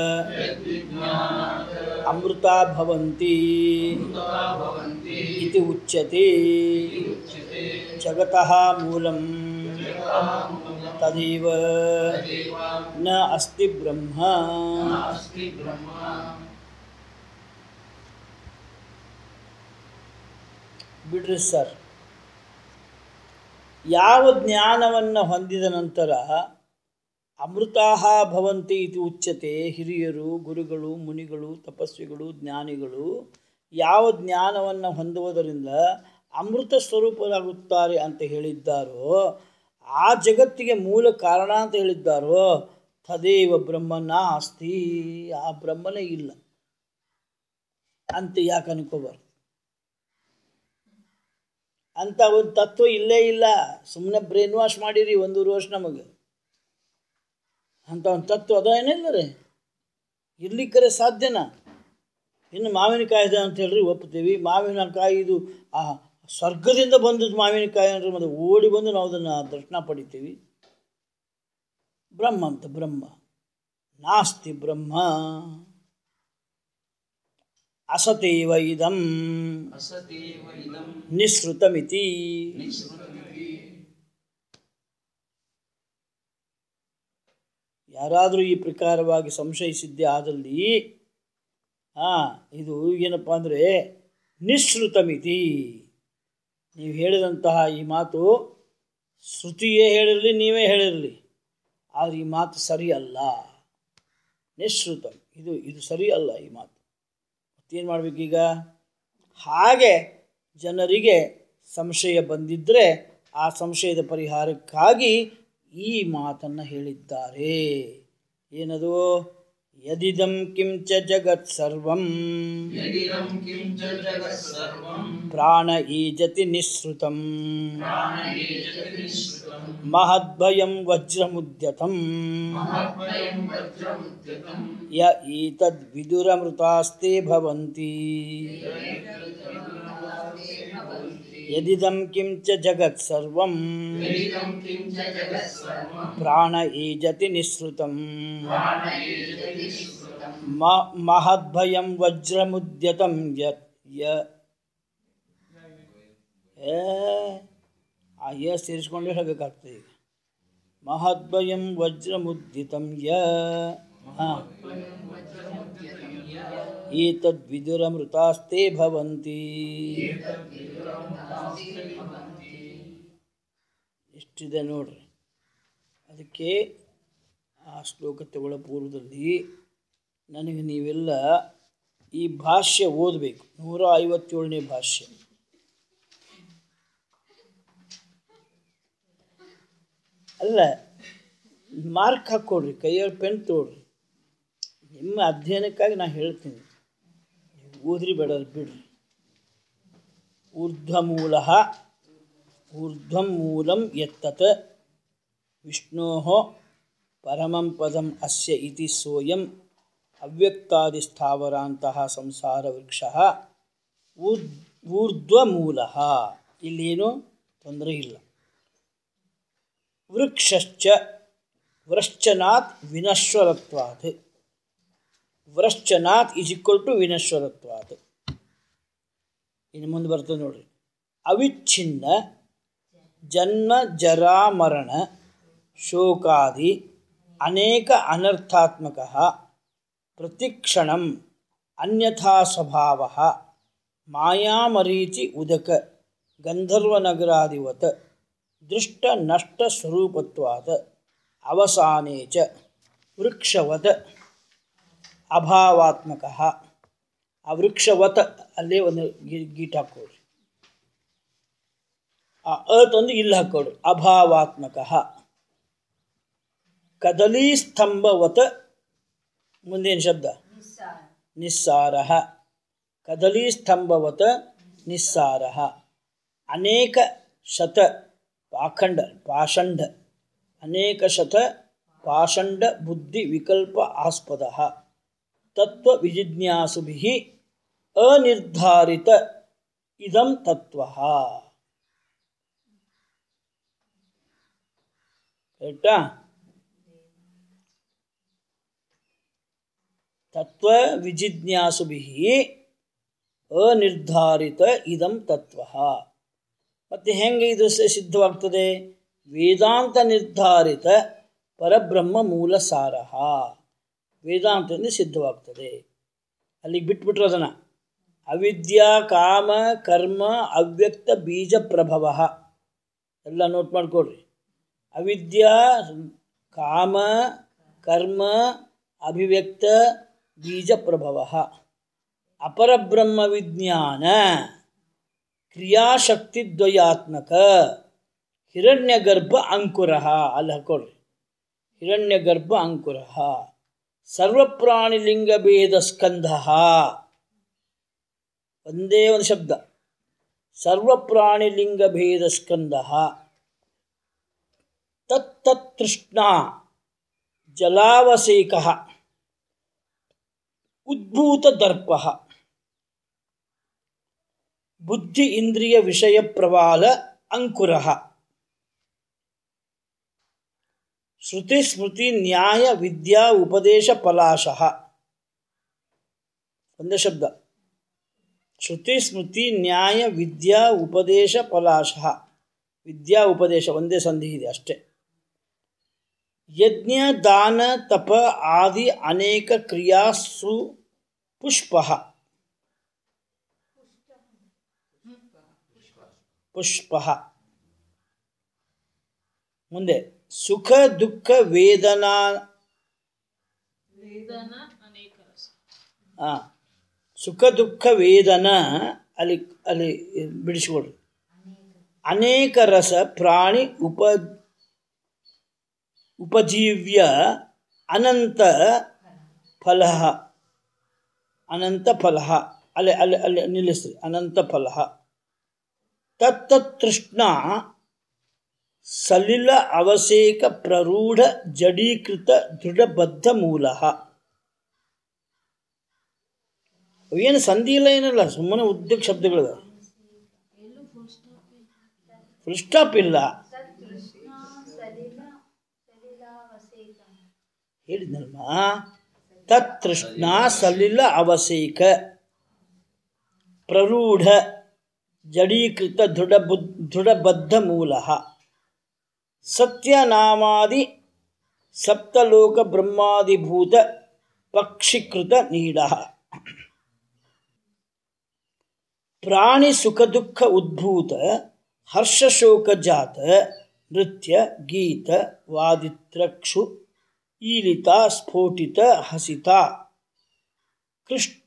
ಅಮೃತ ಭವಂತಿ ಭವಂತಿ ಇತಿ ಉಚ್ಯತೆ ಉಚ್ಯತೆ ಜಗತಃ ಮೂಲಂ ತದೇವ ತದೇವ ನ ಅಸ್ತಿ ಬ್ರಹ್ಮ ನಾಸ್ತಿ ಬ್ರಹ್ಮ ಬಿಡ್ರಿ ಸರ್ ಯಾವ ಜ್ಞಾನವನ್ನು ಹೊಂದಿದ ನಂತರ ಅಮೃತಾಹ ಭವಂತಿ ಇದು ಉಚ್ಯತೆ ಹಿರಿಯರು ಗುರುಗಳು ಮುನಿಗಳು ತಪಸ್ವಿಗಳು ಜ್ಞಾನಿಗಳು ಯಾವ ಜ್ಞಾನವನ್ನು ಹೊಂದುವುದರಿಂದ ಅಮೃತ ಸ್ವರೂಪರಾಗುತ್ತಾರೆ ಅಂತ ಹೇಳಿದ್ದಾರೋ ಆ ಜಗತ್ತಿಗೆ ಮೂಲ ಕಾರಣ ಅಂತ ಹೇಳಿದ್ದಾರೋ ತದೇವ ಬ್ರಹ್ಮನ ಆಸ್ತಿ ಆ ಬ್ರಹ್ಮನೇ ಇಲ್ಲ ಅಂತ ಯಾಕೆ ಅನ್ಕೋಬಾರ್ದು ಅಂತ ಒಂದು ತತ್ವ ಇಲ್ಲೇ ಇಲ್ಲ ಸುಮ್ಮನೆ ಬ್ರೈನ್ ವಾಶ್ ಮಾಡಿರಿ ಒಂದೂವರೆ ವರ್ಷ ನಮಗೆ ಅಂತ ಒಂದು ತತ್ವ ಅದ ಏನಿಲ್ಲ ರೀ ಇರ್ಲಿಕ್ಕರೆ ಸಾಧ್ಯನಾ ಇನ್ನು ಮಾವಿನಕಾಯಿ ಇದೆ ಅಂತ ಹೇಳ್ರಿ ಒಪ್ತೀವಿ ಮಾವಿನಕಾಯಿ ಇದು ಆ ಸ್ವರ್ಗದಿಂದ ಬಂದದ್ದು ಮಾವಿನಕಾಯಿ ಅಂದ್ರೆ ಮತ್ತೆ ಓಡಿ ಬಂದು ನಾವು ಅದನ್ನು ದರ್ಶನ ಪಡಿತೀವಿ ಬ್ರಹ್ಮ ಅಂತ ಬ್ರಹ್ಮ ನಾಸ್ತಿ ಬ್ರಹ್ಮ ಅಸತೇವ ಇದಂ ಅಸತೇವ ಇದಂ ನಿಸೃತಮಿತಿ ನಿಶ್ರುತಮಿತಿ ಯಾರಾದರೂ ಈ ಪ್ರಕಾರವಾಗಿ ಸಂಶಯಿಸಿದ್ದೇ ಆದಲ್ಲಿ ಹಾಂ ಇದು ಏನಪ್ಪ ಅಂದರೆ ನಿಶ್ರುತಮಿತಿ ನೀವು ಹೇಳಿದಂತಹ ಈ ಮಾತು ಶ್ರುತಿಯೇ ಹೇಳಿರಲಿ ನೀವೇ ಹೇಳಿರಲಿ ಆದರೆ ಈ ಮಾತು ಸರಿ ಅಲ್ಲ ನಿಶ್ರುತಂ ಇದು ಇದು ಸರಿ ಅಲ್ಲ ಈ ಮಾತು ಮತ್ತೇನು ಮಾಡಬೇಕೀಗ ಹಾಗೆ ಜನರಿಗೆ ಸಂಶಯ ಬಂದಿದ್ದರೆ ಆ ಸಂಶಯದ ಪರಿಹಾರಕ್ಕಾಗಿ ಈ ಮಾತನ್ನು ಹೇಳಿದ್ದಾರೆ ಏನದು ಯದಿದಂ ಕಿಂಚ ಜಗತ್ ಸರ್ವಂ ಯದಿದಂ ಕಿಂ ಚ ಜಗತ್ ಸರ್ವಂ ಪ್ರಾಣ ಈಜತಿ ನಿಸೃತಂ ಪ್ರಾಣಯೇಜತಿ ನಿಶ್ರುತಂ ಮಹದ್ಭಯಂ ವಜ್ರಮುದ್ಯತಂ ಮಹಾತ್ಮಯಂ ವಜ್ರಮುದ್ಯತಂ ಯ ಈತದ್ ವಿದುರಮೃತಾಸ್ತೆ ಭವಂತಿ ಯದಿದಂ ಕಿಂಚ ಜಗತ್ ಸರ್ವಂ ಯದಿದಂ ಕಿಂ ಚ ಜಗತ್ ಸರ್ವಂ ಪ್ರಾಣ ಈಜತಿ ನಿಸೃತಂ ಪ್ರಾಣಯೇಜತಿ ನಿಶ್ರುತಂ ಮ- ಮಹದ್ಭಯಂ ವಜ್ರಮುದ್ಯತಂ ಯತ್ ಯ ಏ ಆ ಯ ಸೇರಿಸ್ಕೊಂಡೇ ಹೇಳಬೇಕಾಗ್ತದೆ ಈಗ ಮಹದ್ಭಯಂ ವಜ್ರಮುದ್ದಿತಂ ಯ ಹಾಂ ಏತದ್ವಿದುರಮೃತಾಸ್ತೆ ಭವಂತಿ ಎಷ್ಟಿದೆ ನೋಡ್ರಿ ಅದಕ್ಕೆ ಆ ಶ್ಲೋಕ ತಗೊಳ್ಳೋ ಪೂರ್ವದಲ್ಲಿ ನನಗೆ ನೀವೆಲ್ಲ ಈ ಭಾಷ್ಯ ಓದಬೇಕು ನೂರ ಐವತ್ತೇಳನೇ ಭಾಷ್ಯ ಅಲ್ಲ ಮಾರ್ಕ್ ಹಾಕ್ಕೊಡ್ರಿ ಕೈಯಲ್ಲಿ ಪೆನ್ ತೊಗೊಳ್ರಿ ನಿಮ್ಮ ಅಧ್ಯಯನಕ್ಕಾಗಿ ನಾನು ಹೇಳ್ತೀನಿ ನೀವು ಓದ್ರಿ ಬೇಡ ಬಿಡ್ರಿ ಊರ್ಧ್ವಮೂಲ ಊರ್ಧ್ವಂ ಮೂಲಂ ಯತ್ತತ್ ವಿಷ್ಣೋ ಪರಮಂ ಪದಂ ಅಸ್ಯ ಇತಿ ಸೋಯಂ ಅವ್ಯಕ್ತಾದಿ ಸ್ಥಾವರಾಂತಹ ಸಂಸಾರ ವೃಕ್ಷ ಊರ್ ಊರ್ಧ್ವಮೂಲ ಇಲ್ಲೇನು ತೊಂದರೆ ಇಲ್ಲ ವೃಕ್ಷಶ್ಚ ವ್ರಶ್ಚನಾತ್ ವಿನಶ್ವರತ್ವಾತ್ ವ್ರಶ್ಚನಾತ್ ಈಸ್ ಈಕ್ವಲ್ ಟು ವಿನಶ್ವರತ್ವಾತ್ ಇನ್ನು ಮುಂದೆ ಬರ್ತದೆ ನೋಡ್ರಿ ಅವಿಚ್ಛಿನ್ನ ಜನ್ಮ ಜರಾ ಮರಣ ಶೋಕಾದಿ ಅನೇಕ ಅನರ್ಥಾತ್ಮಕ ಪ್ರತಿಕ್ಷಣಂ ಅನ್ಯಥಾ ಸ್ವಭಾವ ಮಾಯಾಮರೀಚಿ ಉದಕ ಗಂಧರ್ವನಗರಾದಿವತ್ ದೃಷ್ಟ ನಷ್ಟ ಸ್ವರೂಪತ್ವಾತ್ ಅವಸಾನೇ ಚ ವೃಕ್ಷವತ್ ಅಭಾವಾತ್ಮಕ ಆ ವೃಕ್ಷವತ್ ಅಲ್ಲೇ ಒಂದು ಗಿ- ಗೀಟ್ ಹಾಕೋರಿ ಆ ಅ ತಂದು ಇಲ್ಲಿ ಹಾಕೋರಿ ಅಭಾವಾತ್ಮಕ ಕದಲೀ ಸ್ತಂಭವತ್ ಮುಂದೇನು ಶಬ್ದ ನಿಸ್ಸಾರ ಕದಲೀ ಸ್ತಂಭವತ್ ನಿಸ್ಸಾರ ಅನೇಕ ಶತ ಪಾಖಂಡ ಪಾಷಂಡ ಅನೇಕ ಶತ ಪಾಷಂಡ ಬುದ್ಧಿ ವಿಕಲ್ಪ ಆಸ್ಪದ ತತ್ವ ವಿಜಿಜ್ಞಾಸುಭಿ ಅನಿರ್ಧಾರಿತ ಇದಂ ತತ್ವ ಕರೆಕ್ಟಾ ತತ್ವ ವಿಜಿಜ್ಞಾಸುಭಿ ಅನಿರ್ಧಾರಿತ ಇದಂ ತತ್ವ ಮತ್ತು ಹೆಂಗೆ ಇದು ಸ- ಸಿದ್ಧವಾಗ್ತದೆ ವೇದಾಂತ ನಿರ್ಧಾರಿತ ಪರಬ್ರಹ್ಮ ಮೂಲ ಸಾರ ವೇದಾಂತದಿಂದ ಸಿದ್ಧವಾಗ್ತದೆ ಅಲ್ಲಿಗೆ ಬಿಟ್ಬಿಟ್ರು ಅದನ್ನು ಅವಿದ್ಯಾ ಕಾಮ ಕರ್ಮ ಅವ್ಯಕ್ತ ಬೀಜ ಪ್ರಭವ ಎಲ್ಲ ನೋಟ್ ಮಾಡ್ಕೊಡ್ರಿ ಅವಿದ್ಯಾ ಕಾಮ ಕರ್ಮ ಅಭಿವ್ಯಕ್ತ ಬೀಜ ಪ್ರಭವ ಅಪರಬ್ರಹ್ಮ ವಿಜ್ಞಾನ ಕ್ರಿಯಾಶಕ್ತಿದ್ವಯಾತ್ಮಕ ಹಿರಣ್ಯಗರ್ಭ ಅಂಕುರ ಅಲ್ಲಿ ಹಾಕೊಳ್ರಿ ಹಿರಣ್ಯಗರ್ಭ ಅಂಕುರ ಸರ್ವಪ್ರಾಣಿಲಿಂಗ ಭೇದ ಸ್ಕಂಧ ಒಂದೇ ಒಂದು ಶಬ್ದ ಸರ್ವಪ್ರಾಣಿಲಿಂಗ ಭೇದ ಸ್ಕಂಧ ತತ್ತೃಷ್ಣ ಜಲಾವಸೇಕ ಉದ್ಭೂತ ದರ್ಪ ಬುದ್ಧಿ ಇಂದ್ರಿಯ ವಿಷಯ ಪ್ರವಾಲ ಅಂಕುರ ಶ್ರುತಿ ಸ್ಮೃತಿ ನ್ಯಾಯ ವಿದ್ಯಾ ಉಪದೇಶ ಪಲಾಶ ಒಂದೇ ಶಬ್ದ ಶ್ರುತಿ ಸ್ಮೃತಿ ನ್ಯಾಯ ವಿದ್ಯಾ ಉಪದೇಶ ಪಲಾಶ ವಿದ್ಯಾ ಉಪದೇಶ ಒಂದೇ ಸಂಧಿ ಇದೆ ಅಷ್ಟೇ ಯಜ್ಞ ದಾನ ತಪ ಆದಿ ಅನೇಕ ಕ್ರಿಯಾಸು ಪುಷ್ಪ ಪುಷ್ಪ ಮುಂದೆ ಸುಖ ದುಃಖ ವೇದನಾ ವೇದನ ಅನೇಕ ರಸ ಆ, ಸುಖ ದುಃಖ ವೇದನ ಅಲ್ಲಿ ಅಲ್ಲಿ ಬಿಡಿಸ್ಕೊಡ್ರಿ ಅನೇಕ ರಸ ಪ್ರಾಣಿ ಉಪ ಉಪಜೀವ್ಯ ಅನಂತ ಫಲ ಅನಂತ ಫಲ ಅಲ್ಲಿ ಅಲ್ಲಿ ಅಲ್ಲಿ ನಿಲ್ಲಿಸ್ರಿ ಅನಂತ ಫಲ ತತ್ತೃಷ್ಣ ಸಲಿಲ ಅವಸೇಕ ಪ್ರರೂಢ ಜಡೀಕೃತ ದೃಢಬದ್ಧ ಮೂಲ ಏನು ಸಂಧಿ ಇಲ್ಲ ಏನಲ್ಲ ಸುಮ್ಮನೆ ಉದ್ದಕ್ಕೆ ಶಬ್ದಗಳು ಫುಲ್ ಸ್ಟಾಪ್ ಇಲ್ಲ ಹೇಳಿದ್ನಲ್ಮ ತತ್ತೃಷ್ಣ ಸಲಿಲ ಅವಸೇಕ ಪ್ರರೂಢ ಜಡೀಕೃತ ದೃಢ ಬುದ್ ದೃಢಬದ್ಧ ಮೂಲ ಸತ್ಯನಾಮಾದಿ ಸಪ್ತಲೋಕ ಬ್ರಹ್ಮಾದಿಭೂತ ಪಕ್ಷಿಕೃತ ನೀಡ ಪ್ರಾಣಿ ಸುಖ ದುಃಖ ಉದ್ಭೂತ ಹರ್ಷ ಶೋಕ ಜಾತ ನೃತ್ಯ ಗೀತ ವಾದಿತ್ರಕ್ಷು ಈಲಿತ ಸ್ಫೋಟಿತ ಹಸಿತ ಕೃಷ್ಟ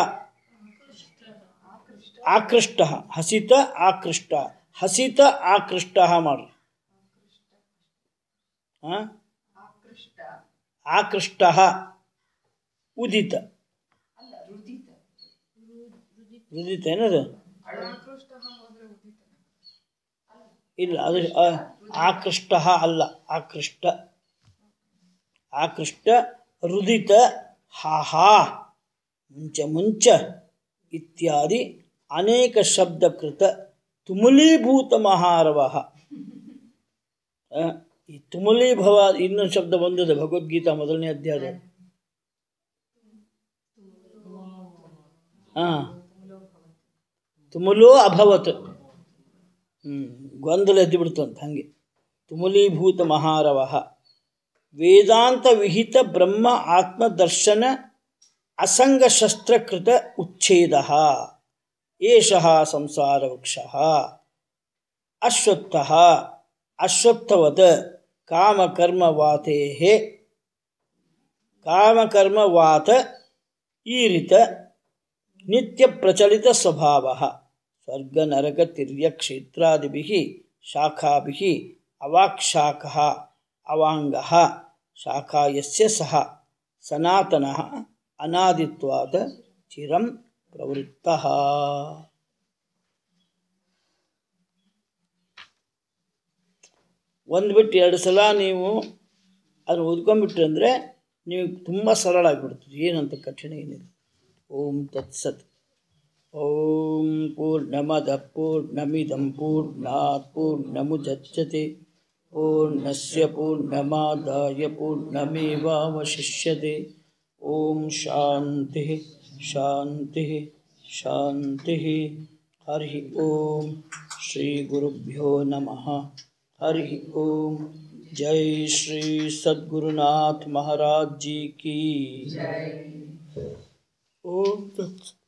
ಆಕೃಷ್ಟ ಹಸಿತ ಆಕೃಷ್ಟ ಹಸಿತ ಆಕೃಷ್ಟ ಮಾಡ್ರಿ ಹಾಂ ಆಕೃಷ್ಟ ಆಕೃಷ್ಟ ಉದಿತ ಅಲ್ಲ ರುದಿತ ಉದಿತ ಏನದು ಆಕೃಷ್ಟ ಹೋದ್ರೆ ಉದಿತ ಇಲ್ಲ ಅದು ಆ, ಆಕೃಷ್ಟ ಅಲ್ಲ ಆಕೃಷ್ಟ ಆಕೃಷ್ಟ ರುದಿತ ಹಾ ಹಾ ಮುಂಚ ಮುಂಚ ಇತ್ಯಾದಿ ಅನೇಕ ಶಬ್ದಕೃತ ತುಮುಲೀಭೂತ ಮಹಾರವ ಈ ತುಮುಲೀಭವ ಇನ್ನೊಂದು ಶಬ್ದ ಬಂದಿದೆ ಭಗವದ್ಗೀತಾ ಮೊದಲನೇ ಅಧ್ಯಾಯದ ಹಾಂ ತುಮುಲೋ ಅಭವತ್ ಹ್ಞೂ ಗೊಂದಲ ಎದ್ದು ಬಿಡ್ತಂತ ಹಾಗೆ ತುಮುಲೀಭೂತ ಮಹಾರವ ವೇದಾಂತ ವಿಹಿತ ಬ್ರಹ್ಮ ಆತ್ಮದರ್ಶನ ಅಸಂಗ ಶಸ್ತ್ರಕೃತ ಉಚ್ಛೇದ ಏಷಃ ಸಂಸಾರ ವೃಕ್ಷ ಅಶ್ವತ್ಥ ಅಶ್ವತ್ಥವತ್ ಕಾಮಕರ್ಮವಾತೆ ಕಾಮಕರ್ಮವಾತ ಈರಿತ ನಿತ್ಯ ಪ್ರಚಲಿತ ಸ್ವಭಾವ ಸ್ವರ್ಗ ನರಕ ತಿರ್ಯ ಕ್ಷೇತ್ರಾದಿಭಿ ಶಾಖಾಭಿ ಅವಾಕ್ಷಾಖ ಅವಾಂಗ ಶಾಖಾ ಯಸ್ಯ ಸಹ ಸನಾತನಃ ಅನಾದಿತ್ವಾದ ಚಿರಂ ಪ್ರವೃತ್ತಃ ಒಂದು ಬಿಟ್ಟು ಎರಡು ಸಲ ನೀವು ಅದನ್ನು ಓದ್ಕೊಂಡ್ಬಿಟ್ರಿ ಅಂದರೆ ನೀವು ತುಂಬ ಸರಳ ಆಗಿಬಿಡ್ತದೆ ಏನಂತ ಕಠಿಣ ಏನಿದೆ ಓಂ ತತ್ಸತ್ ಓಂ ಪೂರ್ಣಮದ ಪೂರ್ಣಮಿದಂ ಪೂರ್ಣಾತ್ ಪೂರ್ಣಮುದಚ್ಯತೆ ಪೂರ್ಣಸ್ಯ ಪೂರ್ಣಮಾದಾಯ ಪೂರ್ಣಮೇವಾವಶಿಷ್ಯತೆ ಓಂ ಶಾಂತಿ ಶಾಂತಿ ಶಾಂತಿ ಹರಿ ಓಂ ಶ್ರೀ ಗುರುಭ್ಯೋ ನಮಃ हरि ओम जय श्री सद्गुरुनाथ महाराज जी की ओम तत्सत